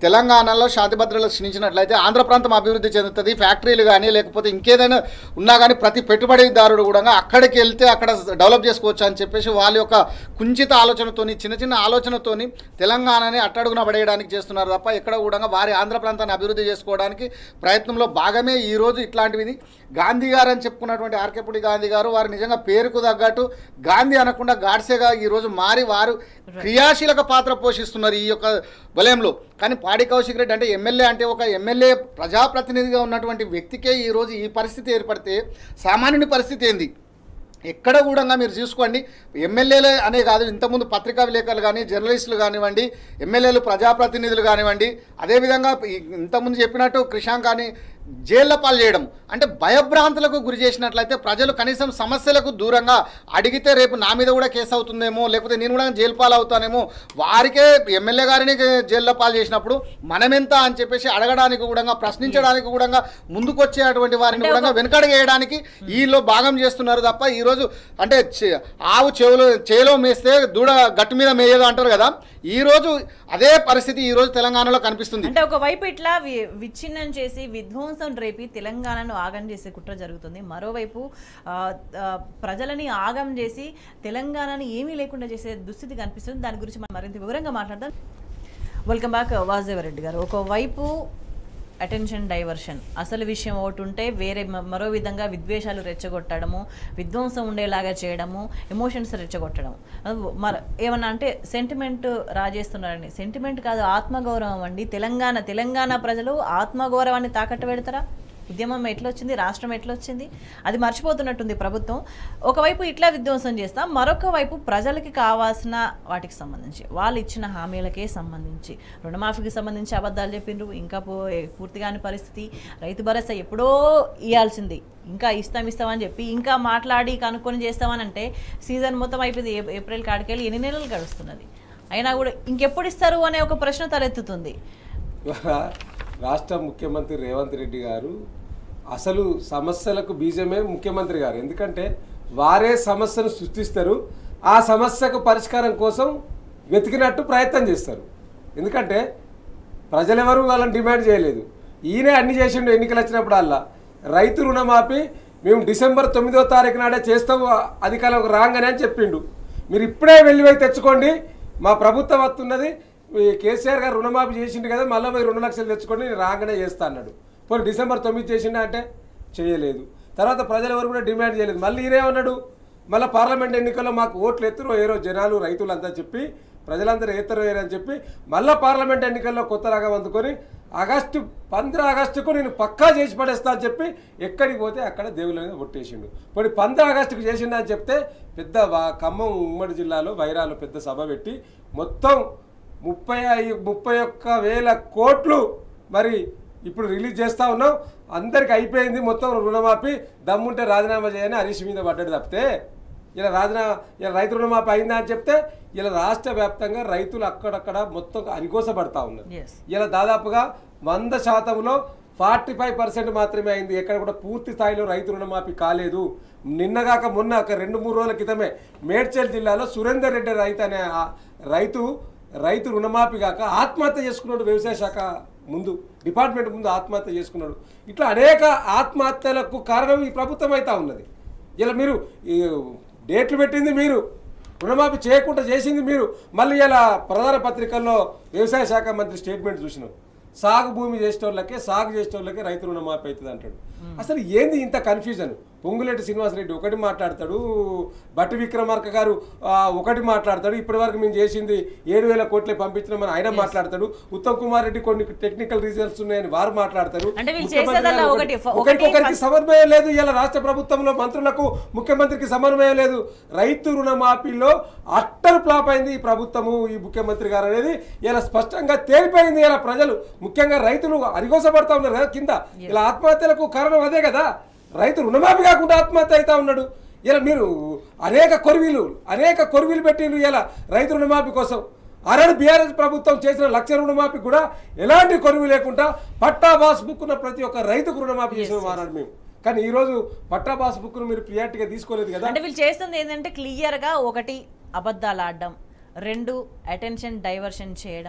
తెలంగాణలో శాంతి భద్రతలు క్షీణించినట్లయితే ఆంధ్ర ప్రాంతం అభివృద్ధి చెందుతుంది ఫ్యాక్టరీలు కానీ లేకపోతే ఇంకేదైనా ఉన్నా కానీ ప్రతి పెట్టుబడిదారుడు కూడా అక్కడికి వెళ్తే అక్కడ డెవలప్ చేసుకోవచ్చు అని చెప్పేసి వాళ్ళ యొక్క కుంచిత ఆలోచనతోని చిన్న చిన్న ఆలోచనతోని తెలంగాణని అట్టడుగున పడేయడానికి చేస్తున్నారు తప్ప ఎక్కడ కూడా వారి ఆంధ్ర ప్రాంతాన్ని అభివృద్ధి చేసుకోవడానికి ప్రయత్నంలో భాగమే ఈరోజు ఇట్లాంటివి గాంధీ గారు అని చెప్పుకున్నటువంటి ఆర్కేపుడి గాంధీ గారు వారు నిజంగా పేరుకు తగ్గట్టు గాంధీ అనకుండా గాడ్సేగా ఈరోజు మారి వారు క్రియాశీలక పాత్ర పోషిస్తున్నారు ఈ యొక్క వలయంలో కానీ పాడి కౌశిక్ రెడ్డి అంటే ఎమ్మెల్యే అంటే ఒక ఎమ్మెల్యే ప్రజాప్రతినిధిగా ఉన్నటువంటి వ్యక్తికే ఈరోజు ఈ పరిస్థితి ఏర్పడితే సామాన్యుని పరిస్థితి ఏంది ఎక్కడ కూడా మీరు చూసుకోండి ఎమ్మెల్యేలే అనే కాదు ఇంతకుముందు పత్రికా విలేకరులు కానీ జర్నలిస్టులు కానివ్వండి ఎమ్మెల్యేలు ప్రజాప్రతినిధులు కానివ్వండి అదేవిధంగా ఈ- ఇంతకుముందు చెప్పినట్టు క్రిషాంక్ కానీ జైళ్ళ పాలు చేయడం అంటే భయభ్రాంతులకు గురి చేసినట్లయితే ప్రజలు కనీసం సమస్యలకు దూరంగా అడిగితే రేపు నా మీద కూడా కేసు అవుతుందేమో లేకపోతే నేను కూడా జైలు పాలు అవుతానేమో వారికే ఎమ్మెల్యే గారిని జైల్లో పాలు చేసినప్పుడు మనమెంత అని చెప్పేసి అడగడానికి కూడా ప్రశ్నించడానికి కూడా ముందుకొచ్చేటువంటి వారిని కూడా వెనకడగేయడానికి ఈలో భాగం చేస్తున్నారు తప్ప ఈరోజు అంటే చె- ఆవు చెవులు చేలో మేస్తే దూడ గట్టు మీద మేయదు అంటారు కదా ఈ రోజు అదే పరిస్థితి ఈ రోజు తెలంగాణలో కనిపిస్తుంది అంటే ఒకవైపు ఇట్లా వి- విచ్ఛిన్నం చేసి విధ్వంసం రేపి తెలంగాణను ఆగం చేసే కుట్ర జరుగుతుంది మరోవైపు ఆ, ఆ, ప్రజలని ఆగం చేసి తెలంగాణని ఏమీ లేకుండా చేసే దుస్థితి కనిపిస్తుంది దాని గురించి మనం మరింత వివరంగా మాట్లాడదాం వెల్కమ్ బ్యాక్ వాసుదేవరెడ్డి గారు ఒకవైపు అటెన్షన్ డైవర్షన్ అసలు విషయం ఒకటి ఉంటే వేరే మ- మరో విధంగా విద్వేషాలు రెచ్చగొట్టడము విధ్వంసం ఉండేలాగా చేయడము ఎమోషన్స్ రెచ్చగొట్టడం అది మరి ఏమన్నా అంటే సెంటిమెంట్ రాజేస్తున్నారని సెంటిమెంట్ కాదు ఆత్మగౌరవం అండి తెలంగాణ తెలంగాణ ప్రజలు ఆత్మగౌరవాన్ని తాకట్టు పెడతారా ఉద్యమం ఎట్లొచ్చింది రాష్ట్రం ఎట్లొచ్చింది అది మర్చిపోతున్నట్టుంది ప్రభుత్వం ఒకవైపు ఇట్లా విధ్వంసం చేస్తాం మరొక వైపు ప్రజలకి కావాల్సిన వాటికి సంబంధించి వాళ్ళు ఇచ్చిన హామీలకే సంబంధించి రుణమాఫీకి సంబంధించి అబద్ధాలు చెప్పిండ్రు ఇంకా పో పూర్తిగాని పరిస్థితి రైతు భరోసా ఎప్పుడో ఇవ్వాల్సింది ఇంకా ఇస్తాం ఇస్తామని చెప్పి ఇంకా మాట్లాడి కనుక్కొని చేస్తామని అంటే సీజన్ మొత్తం అయిపోయింది ఏ- ఏప్రిల్ కాడికెళ్ళి ఎన్ని నెలలు గడుస్తున్నది అయినా కూడా ఇంకెప్పుడు ఇస్తారు అనే ఒక ప్రశ్న తలెత్తుతుంది ఇవాళ రాష్ట్ర ముఖ్యమంత్రి రేవంత్ రెడ్డి గారు అసలు సమస్యలకు బీజమే ముఖ్యమంత్రి గారు ఎందుకంటే వారే సమస్యను సృష్టిస్తారు ఆ సమస్యకు పరిష్కారం కోసం వెతికినట్టు ప్రయత్నం చేస్తారు ఎందుకంటే ప్రజలెవరూ వాళ్ళని డిమాండ్ చేయలేదు ఈయనే అన్ని చేసిండు ఎన్నికలు వచ్చినప్పుడు అల్లా రైతు రుణమాఫీ మేము డిసెంబర్ తొమ్మిదో తారీఖు నాడే చేస్తాం అధికారంలోకి రాగానే అని చెప్పిండు మీరు ఇప్పుడే వెళ్ళి పోయి తెచ్చుకోండి మా ప్రభుత్వం వస్తున్నది ఈ కేసీఆర్ గారు రుణమాఫీ చేసిండు కదా మళ్ళీ పోయి రెండు లక్షలు తెచ్చుకోండి నేను రాగానే చేస్తా అన్నాడు పోనీ డిసెంబర్ తొమ్మిది చేసిండా అంటే చేయలేదు తర్వాత ప్రజలు ఎవరు కూడా డిమాండ్ చేయలేదు మళ్ళీ ఈయనేమన్నాడు మళ్ళీ పార్లమెంట్ ఎన్నికల్లో మాకు ఓట్లు ఎత్తురో ఏరో జనాలు రైతులంతా చెప్పి ప్రజలందరూ ఎత్తరో ఏరో అని చెప్పి మళ్ళీ పార్లమెంట్ ఎన్నికల్లో కొత్త రాగం అందుకొని ఆగస్టు పంద్ర ఆగస్టుకు నేను పక్కా చేసి పడేస్తా అని చెప్పి ఎక్కడికి పోతే అక్కడ దేవుళ్ళ మీద ఒట్టేసిండు పోనీ పంద్ర ఆగస్టుకు చేసిండు అని చెప్తే పెద్ద వా- ఖమ్మం ఉమ్మడి జిల్లాలో వైరాలో పెద్ద సభ పెట్టి మొత్తం ముప్పై ఐ- ముప్పై ఒక్క వేల కోట్లు మరి ఇప్పుడు రిలీజ్ చేస్తా ఉన్నాం అందరికి అయిపోయింది మొత్తం రుణమాఫీ దమ్ముంటే రాజీనామా చేయని హరీష్ మీద పడ్డాడు తప్పితే ఇలా రాజీనామా ఇలా రైతు రుణమాఫీ అయిందా అని చెప్తే ఇలా రాష్ట్ర వ్యాప్తంగా రైతులు అక్కడక్కడ మొత్తం అరిగోసపడతా ఉన్నారు Yes. ఇలా దాదాపుగా వంద శాతంలో ఫార్టీ ఫైవ్ పర్సెంట్ మాత్రమే అయింది ఎక్కడ కూడా పూర్తి స్థాయిలో రైతు రుణమాఫీ కాలేదు నిన్నగాక మొన్న ఒక రెండు మూడు రోజుల క్రితమే మేడ్చల్ జిల్లాలో సురేందర్ రెడ్డి రైతు అనే ఆ రైతు రైతు రుణమాఫీ కాక ఆత్మహత్య చేసుకున్నాడు వ్యవసాయ శాఖ ముందు డిపార్ట్మెంట్ ముందు ఆత్మహత్య చేసుకున్నాడు ఇట్లా అనేక ఆత్మహత్యలకు కారణం ఈ ప్రభుత్వం అయితే ఉన్నది ఇలా మీరు ఈ డేట్లు పెట్టింది మీరు రుణమాఫీ చేయకుండా చేసింది మీరు మళ్ళీ ఇలా ప్రధాన పత్రికల్లో వ్యవసాయ శాఖ మంత్రి స్టేట్మెంట్ చూసినాం సాగు భూమి చేసేటోళ్ళకే సాగు చేసేటోళ్ళకే రైతు రుణమాఫీ అవుతుంది అంటాడు అసలు ఏంది ఇంత కన్ఫ్యూజన్ పొంగులేటి శ్రీనివాసరెడ్డి ఒకటి మాట్లాడతాడు బట్టి విక్రమార్క గారు ఆ, ఒకటి మాట్లాడతాడు ఇప్పటి వరకు మేము చేసింది ఏడు వేల కోట్లే పంపించినామని ఆయన మాట్లాడతాడు ఉత్తమ్ కుమార్ రెడ్డి కొన్ని టెక్నికల్ రిజల్ట్స్ ఉన్నాయని వారు మాట్లాడతారు అంటే వీళ్ళు ముఖ్యమంత్రి చేసేదల్లా గారు ఒకటి, ఒకటి- ఒకటి ఒకరికొకరికి సమన్వయం లేదు ఇలా రాష్ట్ర ప్రభుత్వంలో మంత్రులకు ముఖ్యమంత్రికి సమన్వయం లేదు రైతు రుణమాఫీలో అట్టరు ఫ్లాప్ అయింది ఈ ప్రభుత్వము ఈ ముఖ్యమంత్రి గారు అనేది ఇలా స్పష్టంగా తేలిపోయింది ఇలా ప్రజలు ముఖ్యంగా రైతులు అరిగోసపడతా ఉన్నారు కదా కింద ఇలా ఆత్మహత్యలకు కారణం అదే కదా రైతు రుణమాఫీ కాకుండా ఆత్మహత్య అవుతా ఉన్నాడు ఇలా మీరు అనేక కొరివీలు అనేక కొరివీలు పెట్టిండ్రు ఇలా రైతు రుణమాఫీ కోసం ఆనాడు బీఆర్ఎస్ ప్రభుత్వం చేసిన లక్ష రుణమాఫీ కూడా ఎలాంటి కొరువు లేకుండా పట్టా పాస్ బుక్ ఉన్న ప్రతి ఒక్క రైతుకు రుణమాఫీ చేసిన ఆనాడు మేము కానీ ఈ రోజు పట్టా పాస్ బుక్ ను మీరు ప్రియారిటీగా తీసుకోలేదు కదా అంటే వీళ్ళు చేస్తుంది ఏంటంటే క్లియర్గా ఒకటి అబద్ధాలు ఆడడం రెండు అటెన్షన్ డైవర్షన్ చేయడం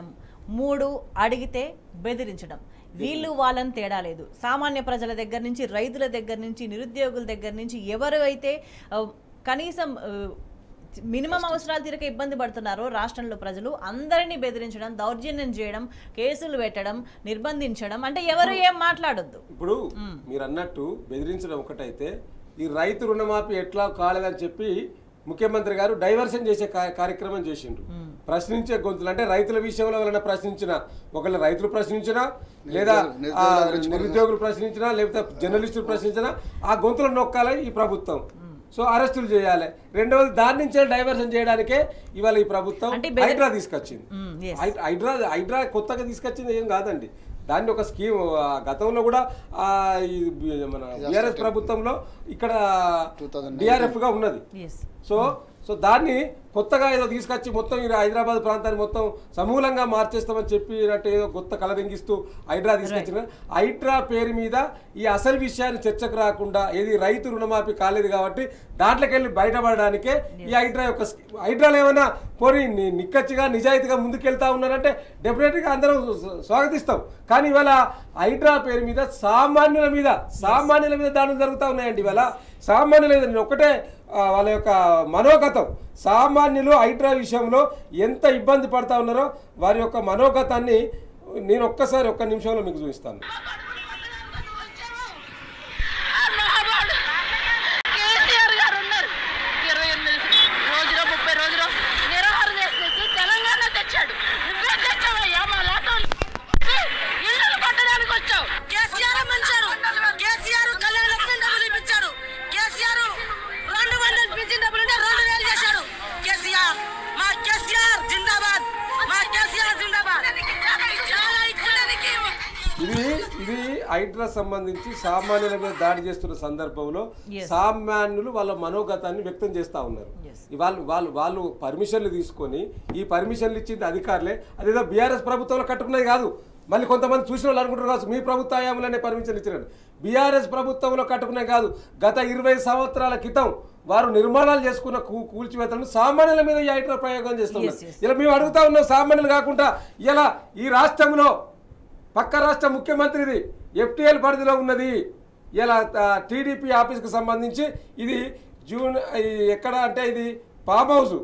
మూడు అడిగితే బెదిరించడం వీళ్ళు వాళ్ళని తేడా లేదు సామాన్య ప్రజల దగ్గర నుంచి రైతుల దగ్గర నుంచి నిరుద్యోగుల దగ్గర నుంచి ఎవరు అయితే ఆ, కనీసం ఆ, మినిమం అవసరాలు తీరక ఇబ్బంది పడుతున్నారో రాష్ట్రంలో ప్రజలు అందరినీ బెదిరించడం దౌర్జన్యం చేయడం కేసులు పెట్టడం నిర్బంధించడం అంటే ఎవరు ఏం మాట్లాడొద్దు ఇప్పుడు మీరు అన్నట్టు బెదిరించడం ఒకటైతే ఈ రైతు రుణమాఫీ ఎట్లా కాలేదని చెప్పి ముఖ్యమంత్రి గారు డైవర్షన్ చేసే కా- కార్యక్రమం చేసిండ్రు ప్రశ్నించే గొంతులు అంటే రైతుల విషయంలో ఎవరైనా ప్రశ్నించిన ఒకవేళ రైతులు ప్రశ్నించినా లేదా ఆ, నిరుద్యోగులు ప్రశ్నించినా లేకపోతే జర్నలిస్టులు ప్రశ్నించినా ఆ గొంతులు నొక్కాలి ఈ ప్రభుత్వం సో అరెస్టులు చేయాలి రెండవది దాని నుంచే డైవర్షన్ చేయడానికే ఇవాళ ఈ ప్రభుత్వం అంటే బెదిరి- హైడ్రా తీసుకొచ్చింది మ్మ్, yes. హై- హైడ్రా హైడ్రా కొత్తగా తీసుకొచ్చింది ఏం కాదండి దాన్ని ఒక స్కీమ్ ఆ, గతంలో కూడా ఆ, ఈ బి- మన బీఆర్ఎస్ ప్రభుత్వంలో ఇక్కడ 2019 డిఆర్ఎఫ్ గా ఉన్నది ఎస్ సో సో దాన్ని కొత్తగా ఏదో తీసుకొచ్చి మొత్తం ఈ హైదరాబాద్ ప్రాంతాన్ని మొత్తం సమూలంగా మార్చేస్తామని చెప్పినట్టు ఏదో కొత్త కలరింగిస్తూ హైడ్రా తీసుకొచ్చిన హైడ్రా పేరు మీద ఈ అసలు విషయాన్ని చర్చకు రాకుండా ఏది రైతు రుణమాఫీ కాలేదు కాబట్టి దాంట్లోకి వెళ్ళి బయటపడడానికే ఈ హైడ్రా యొక్క స్కీ- హైడ్రాలో ఏమైనా పోనీ ని- నిక్కచ్చిగా నిజాయితీగా ముందుకెళ్తా ఉన్నారంటే డెఫినెట్గా అందరం స్వ- స్వాగతిస్తాం కానీ ఇవాళ హైడ్రా పేరు మీద సామాన్యుల మీద సామాన్యుల మీద దాడులు జరుగుతూ ఉన్నాయండి ఇవాళ సామాన్యుల మీద నేను ఒకటే ఆ, వాళ్ళ యొక్క మనోగతం సామాన్యులు హైడ్రా విషయంలో ఎంత ఇబ్బంది పడతా ఉన్నారో వారి యొక్క మనోగతాన్ని నేను ఒక్కసారి ఒక్క నిమిషంలో మీకు చూపిస్తాను కేసీఆర్ గారు ఉన్నారు ఇరవై ఎనిమిది రోజులో ముప్పై రోజులు నిరాహారం చేసేసి తెలంగాణ తెచ్చాడు నువ్వే తెచ్చావయ్యా మా లాటోలు ఇల్లు కొట్టడానికి వచ్చావు కేసీఆర్ మంచారు కేసీఆర్ కళ్యాణ లక్ష్మి డబ్బులు ఇప్పించాడు కేసీఆర్ రెండు వందలు పింఛన్ డబ్బులు ఉంటే రెండు వేలు చేశాడు కేసీఆర్ మా కేసీఆర్ జిందాబాద్ మా కేసీఆర్ జిందాబాద్ చాలా ఇచ్చడానికి ఇది ఇది హైడ్రా సంబంధించి సామాన్యుల మీద దాడి చేస్తున్న సందర్భంలో Yes. సామాన్యులు వాళ్ళ మనోగతాన్ని వ్యక్తం చేస్తా ఉన్నారు Yes. ఈ వాళ్ళు వాళ్ళు వాళ్ళు పర్మిషన్లు తీసుకొని ఈ పర్మిషన్లు ఇచ్చింది అధికారులే అదేదో బీఆర్ఎస్ ప్రభుత్వంలో కట్టుకున్నది కాదు మళ్ళీ కొంతమంది చూసిన వాళ్ళు అనుకుంటారు కావచ్చు మీ ప్రభుత్వ హయాంలోనే పర్మిషన్ ఇచ్చినారు బీఆర్ఎస్ ప్రభుత్వంలో కట్టుకునే కాదు గత ఇరవై సంవత్సరాల క్రితం వారు నిర్మాణాలు చేసుకున్న కూ కూల్చివేతలను సామాన్యుల మీద ఈ హైడ్రా ప్రయోగం చేస్తున్నారు Yes, yes. ఇలా మేము అడుగుతా ఉన్నాం సామాన్యులు కాకుండా ఇలా ఈ రాష్ట్రంలో పక్క రాష్ట్ర ముఖ్యమంత్రిది ఎఫ్టీఎల్ పరిధిలో ఉన్నది ఇలా టీడీపీ ఆఫీస్కి సంబంధించి ఇది జూన్ ఈ ఎక్కడ అంటే ఇది ఫామ్ హౌస్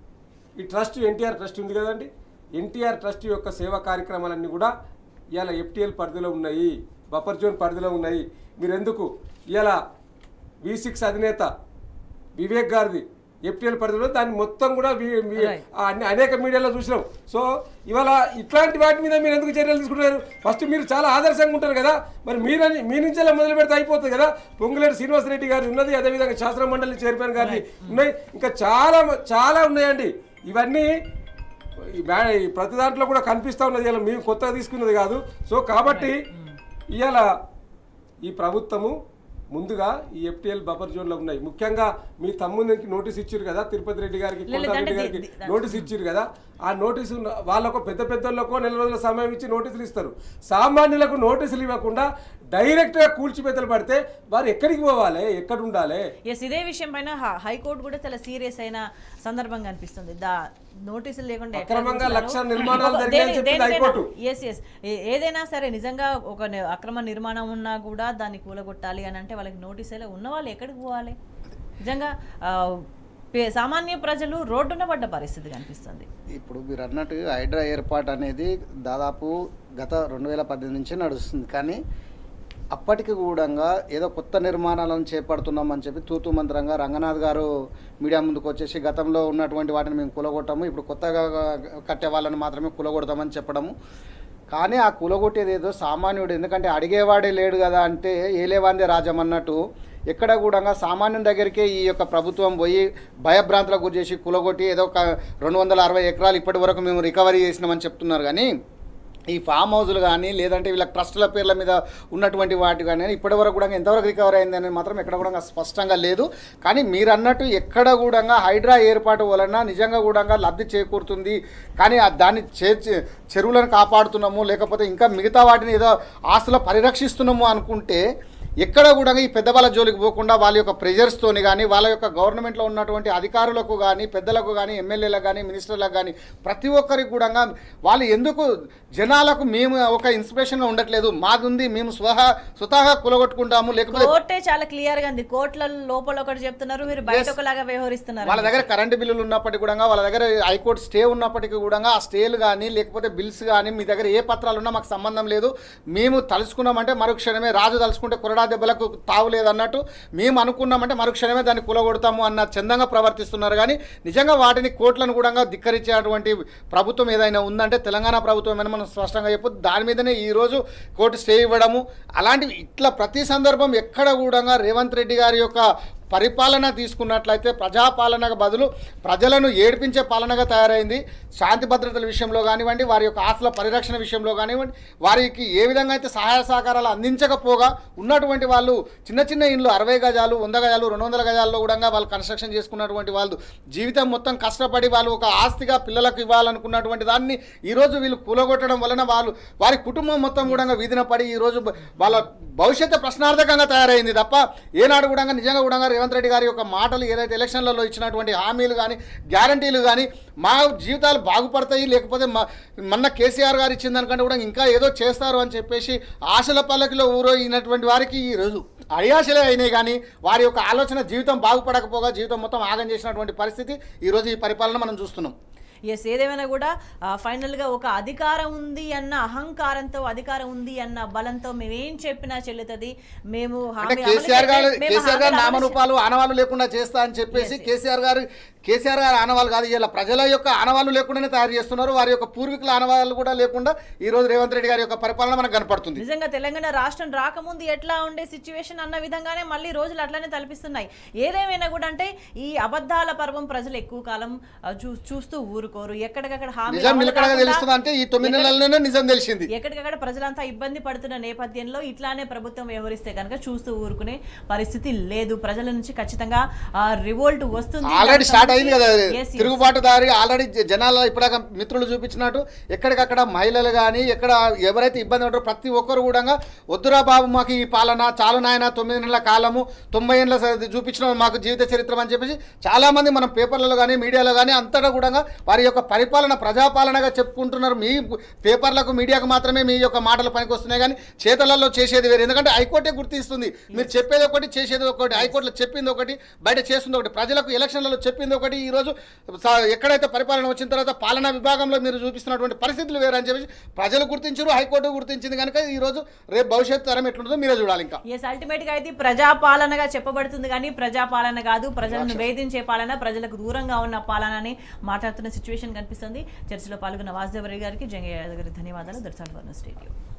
ఈ ట్రస్ట్ ఎన్టీఆర్ ట్రస్ట్ ఉంది కదండి ఎన్టీఆర్ ట్రస్ట్ యొక్క సేవా కార్యక్రమాలన్నీ కూడా ఇవాళ ఎఫ్టీఎల్ పరిధిలో ఉన్నాయి బఫర్ జోన్ పరిధిలో ఉన్నాయి మీరు ఎందుకు ఇవాళ వి సిక్స్ అధినేత వివేక్ గారిది ఎఫ్టీఎల్ పరిధిలో దాన్ని మొత్తం కూడా వి- వి- Right. ఆ అన్ని అనేక మీడియాలో చూసినాం సో ఇవాళ ఇట్లాంటి వాటి మీద మీరు ఎందుకు చర్యలు తీసుకుంటున్నారు ఫస్ట్ మీరు చాలా ఆదర్శంగా ఉంటారు కదా మరి మీరు మీ నుంచి అలా మొదలు పెడితే అయిపోతుంది కదా పొంగులేటి శ్రీనివాసరెడ్డి గారి ఉన్నది అదేవిధంగా శాస్త్ర మండలి చైర్మన్ గారి ఉన్నాయి ఇంకా చాలా చాలా ఉన్నాయండి ఇవన్నీ ఈ బ్యా- ఈ ప్రతి దాంట్లో కూడా కనిపిస్తూ ఉన్నది ఇలా మేము కొత్తగా తీసుకున్నది కాదు సో కాబట్టి ఇవాళ ఈ ప్రభుత్వము ముందుగా ఈ ఎఫ్టీఎల్ బఫర్ జోన్లో ఉన్నాయి ముఖ్యంగా మీ తమ్మునికి నోటీస్ ఇచ్చారు కదా తిరుపతి రెడ్డి గారికి లేదు, కోటారెడ్డి అంటే గారికి ది- ది- నోటీస్ ఇచ్చారు కదా ఆ నోటీసు వాళ్ళకు పెద్ద పెద్దోళ్ళకో నెల రోజుల సమయం ఇచ్చి నోటీసులు ఇస్తారు సామాన్యులకు నోటీసులు ఇవ్వకుండా డైరెక్ట్గా కూల్చిపెత్తలు పడితే వారు ఎక్కడికి పోవాలి ఎక్కడ ఉండాలి ఎస్ ఇదే విషయం పైన హ- హైకోర్టు కూడా చాలా సీరియస్ అయిన సందర్భం కనిపిస్తుంది దా నోటీసులు లేకుండా ఎట్లా అక్రమంగా కూల్చుతారు? లక్ష నిర్మాణాలు ఒక- జరిగాయని దేని- చెప్పింది దేనికైనా- హైకోర్టు. ఎస్ ఎస్ ఏ- ఏదైనా సరే నిజంగా ఒక ని- అక్రమ నిర్మాణం ఉన్నా కూడా దాన్ని కూలగొట్టాలి అని అంటే వాళ్ళకి నోటీస్ ఎలా ఉన్న వాళ్ళు ఎక్కడికి పోవాలి నిజంగా ఆ, పే- సామాన్య ప్రజలు రోడ్డున పడ్డ పరిస్థితి కనిపిస్తుంది ఇప్పుడు మీరు అన్నట్టు హైడ్రా ఏర్పాటు అనేది దాదాపు గత రెండు వేల పద్దెనిమిది నుంచే నడుస్తుంది కానీ అప్పటికి కూడా ఏదో కొత్త నిర్మాణాలను చేపడుతున్నామని చెప్పి తూతు మంత్రంగా రంగనాథ్ గారు మీడియా ముందుకు వచ్చేసి గతంలో ఉన్నటువంటి వాటిని మేము కూలగొట్టాము ఇప్పుడు కొత్తగా కట్టే వాళ్ళని మాత్రమే కూలగొడతామని చెప్పడము కానీ ఆ కూలగొట్టేది ఏదో సామాన్యుడు ఎందుకంటే అడిగేవాడే లేడు కదా అంటే ఏలేవాందే రాజం అన్నట్టు ఎక్కడ కూడా సామాన్యుని దగ్గరికే ఈ యొక్క ప్రభుత్వం పోయి భయభ్రాంతులకు గురి చేసి కూలగొట్టి ఏదో ఒక రెండు వందల అరవై ఎకరాలు ఇప్పటి వరకు మేము రికవరీ చేసినామని చెప్తున్నారు కానీ ఈ ఫామ్ హౌస్లు కానీ లేదంటే వీళ్ళ ట్రస్టుల పేర్ల మీద ఉన్నటువంటి వాటి కానీ ఇప్పటి వరకు కూడా ఎంతవరకు రికవర్ అయింది అనేది మాత్రం ఎక్కడ కూడా స్పష్టంగా లేదు కానీ మీరు అన్నట్టు ఎక్కడ కూడా హైడ్రా ఏర్పాటు వలన నిజంగా కూడా లబ్ధి చేకూరుతుంది కానీ ఆ దాన్ని చే చే- చెరువులను కాపాడుతున్నాము లేకపోతే ఇంకా మిగతా వాటిని ఏదో ఆస్తులు పరిరక్షిస్తున్నాము అనుకుంటే ఎక్కడ కూడా ఈ పెద్దవాళ్ళ జోలికి పోకుండా వాళ్ళ యొక్క ప్రెజర్స్తోని కానీ వాళ్ళ యొక్క గవర్నమెంట్లో ఉన్నటువంటి అధికారులకు కానీ పెద్దలకు కానీ ఎమ్మెల్యేలకు కానీ మినిస్టర్లకు కానీ ప్రతి ఒక్కరికి కూడా వాళ్ళు ఎందుకు జనాలకు మేము ఒక ఇన్స్పిరేషన్గా ఉండట్లేదు మాది ఉంది మేము స్వహా స్వతహా కులగొట్టుకుంటాము లేకపోతే కోర్టే చాలా క్లియర్ గా ఉంది కోర్టుల లోపల ఒకటి చెప్తున్నారు మీరు బయట Yes. ఒకలాగా వ్యవహరిస్తున్నారు వాళ్ళ దగ్గర కరెంటు బిల్లులు ఉన్నప్పటికీ కూడా వాళ్ళ దగ్గర హైకోర్టు స్టే ఉన్నప్పటికీ కూడా ఆ స్టేలు కానీ లేకపోతే బిల్స్ కానీ మీ దగ్గర ఏ పత్రాలు ఉన్నా మాకు సంబంధం లేదు మేము తలుచుకున్నామంటే మరుక్షణమే రాజు తలుచుకుంటే కురడా దెబ్బలకు తావు లేదన్నట్టు మేము అనుకున్నామంటే మరుక్షణమే దాన్ని కులగొడతాము అన్న చందంగా ప్రవర్తిస్తున్నారు కానీ నిజంగా వాటిని కోర్టులను కూడా ధిక్కరించేటువంటి ప్రభుత్వం ఏదైనా ఉందంటే తెలంగాణ ప్రభుత్వం ఏమైనా మనం స్పష్టంగా చెప్పు దాని మీదనే ఈరోజు కోర్టు స్టే ఇవ్వడము అలాంటివి ఇట్లా ప్రతి సందర్భం ఎక్కడ కూడా రేవంత్ రెడ్డి గారి యొక్క పరిపాలన తీసుకున్నట్లయితే ప్రజాపాలనకు బదులు ప్రజలను ఏడిపించే పాలనగా తయారైంది శాంతి భద్రతల విషయంలో కానివ్వండి వారి యొక్క ఆస్తుల పరిరక్షణ విషయంలో కానివ్వండి వారికి ఏ విధంగా అయితే సహాయ సహకారాలు అందించకపోగా ఉన్నటువంటి వాళ్ళు చిన్న చిన్న ఇండ్లు అరవై గజాలు వంద గజాలు రెండు వందల గజాల్లో కూడా వాళ్ళు కన్స్ట్రక్షన్ చేసుకున్నటువంటి వాళ్ళు జీవితం మొత్తం కష్టపడి వాళ్ళు ఒక ఆస్తిగా పిల్లలకు ఇవ్వాలనుకున్నటువంటి దాన్ని ఈరోజు వీళ్ళు కూలగొట్టడం వలన వాళ్ళు వారి కుటుంబం మొత్తం కూడా వీధిన పడి ఈరోజు బ- వాళ్ళ భవిష్యత్తు ప్రశ్నార్థకంగా తయారైంది తప్ప ఏనాడు కూడా నిజంగా కూడా రేవంత్ రెడ్డి గారి యొక్క మాటలు ఏదైతే ఎలక్షన్లలో ఇచ్చినటువంటి హామీలు కానీ గ్యారంటీలు కానీ మా జీవితాలు బాగుపడతాయి లేకపోతే మా మొన్న కేసీఆర్ గారు ఇచ్చిన దానికంటే కూడా ఇంకా ఏదో చేస్తారు అని చెప్పేసి ఆశల పల్లకిలో ఊరైనటువంటి వారికి ఈరోజు అడియాశలే అయినాయి కానీ వారి యొక్క ఆలోచన జీవితం బాగుపడకపోగా జీవితం మొత్తం ఆగం చేసినటువంటి పరిస్థితి ఈరోజు ఈ పరిపాలన మనం చూస్తున్నాం ఎస్ ఏదేమైనా కూడా ఆ, final గా ఒక అధికారం ఉంది అన్న అహంకారంతో అధికారం ఉంది అన్న బలంతో మేము ఏం చెప్పినా చెల్లుతుంది మేము అంటే హామీ కేసీఆర్ గారు అమలు- మేము కేసీఆర్ గారు హామీలు అమలు నామరూపాలు ఆనవాళ్ళు లేకుండా చేస్తా అని చెప్పేసి Yes, yes. కేసీఆర్ గారు కేసీఆర్ గారు ఆనవాళ్ళు కాదు ఇలా ప్రజల యొక్క ఆనవాళ్ళు లేకుండానే తయారు చేస్తున్నారు వారి యొక్క పూర్వీకుల ఆనవాళ్ళు కూడా లేకుండా ఈ రోజు రేవంత్ రెడ్డి గారి యొక్క పరిపాలన మనకు కనపడుతుంది నిజంగా తెలంగాణ రాష్ట్రం రాకముందు ఎట్లా ఉండే సిచ్యువేషన్ అన్న విధంగానే మళ్ళీ రోజులు అట్లానే తలపిస్తున్నాయి ఏదేమైనా కూడా అంటే ఈ అబద్ధాల పర్వం ప్రజలు ఎక్కువ కాలం ఆ, చూ- చూస్తూ ఊరుకోరు ఎక్కడికక్కడ హామీలు నిజం అమలు నిలకడగా కాకుండా తెలుస్తుంది అంటే ఈ తొమ్మిది నెలల్లోనే నిజం తెలిసింది ఎక్కడికక్కడ ప్రజలంతా ఇబ్బంది పడుతున్న నేపథ్యంలో ఇట్లానే ప్రభుత్వం వ్యవహరిస్తే కనుక చూస్తూ ఊరుకునే పరిస్థితి లేదు ప్రజల నుంచి ఖచ్చితంగా రివోల్ట్ వస్తుంది ఆల్రెడీ దానికి స్టార్ట్ అయింది కదా సంబంధించి- Yes, yes. తిరుగుబాటుదారి ఆల్రెడీ జనాల ఇప్పటిదాకా మిత్రులు చూపించినట్టు ఎక్కడికక్కడ మహిళలు కానీ ఎక్కడ ఎవరైతే ఇబ్బంది ఉంటారో ప్రతి ఒక్కరు కూడా వద్దురా బాబు మాకు ఈ పాలన చాలు నాయన తొమ్మిది నెలల కాలము తొంభై ఏళ్ళ స- చూపించిన మాకు జీవిత చరిత్ర అని చెప్పేసి చాలామంది మనం పేపర్లలో కానీ మీడియాలో కానీ అంతటా కూడా వారి యొక్క పరిపాలన ప్రజాపాలనగా చెప్పుకుంటున్నారు మీ పేపర్లకు మీడియాకు మాత్రమే మీ యొక్క మాటలు పనికి వస్తున్నాయి కానీ చేతలలో చేసేది వేరు ఎందుకంటే హైకోర్టే గుర్తిస్తుంది మీరు చెప్పేది ఒకటి చేసేది ఒకటి హైకోర్టులో చెప్పింది ఒకటి బయట చేస్తుంది ఒకటి ప్రజలకు ఎలక్షన్లలో చెప్పింది ఒకటి ఈరోజు స- ఎక్కడైతే పరిపాలన వచ్చిన తర్వాత పాలనా విభాగంలో మీరు చూపిస్తున్నటువంటి పరిస్థితులు వేరు అని చెప్పేసి ప్రజలు గుర్తించారు హైకోర్టు గుర్తించింది కనుక ఈరోజు రేపు భవిష్యత్తు తరం ఎట్లుంటుందో మీరే చూడాలి ఇంకా ఎస్ అల్టిమేట్ గా అయితే ప్రజాపాలనగా చెప్పబడుతుంది కానీ ప్రజాపాలన కాదు ప్రజలను వేధించే పాలన ప్రజలకు దూరంగా ఉన్న పాలన అని మాట్లాడుతున్న సిచ్యువేషన్ కనిపిస్తుంది చర్చలో పాల్గొన్న వాసుదేవరి గారికి జంగయ్య గారికి ధన్యవాదాలు దర్శన్ స్టేడియం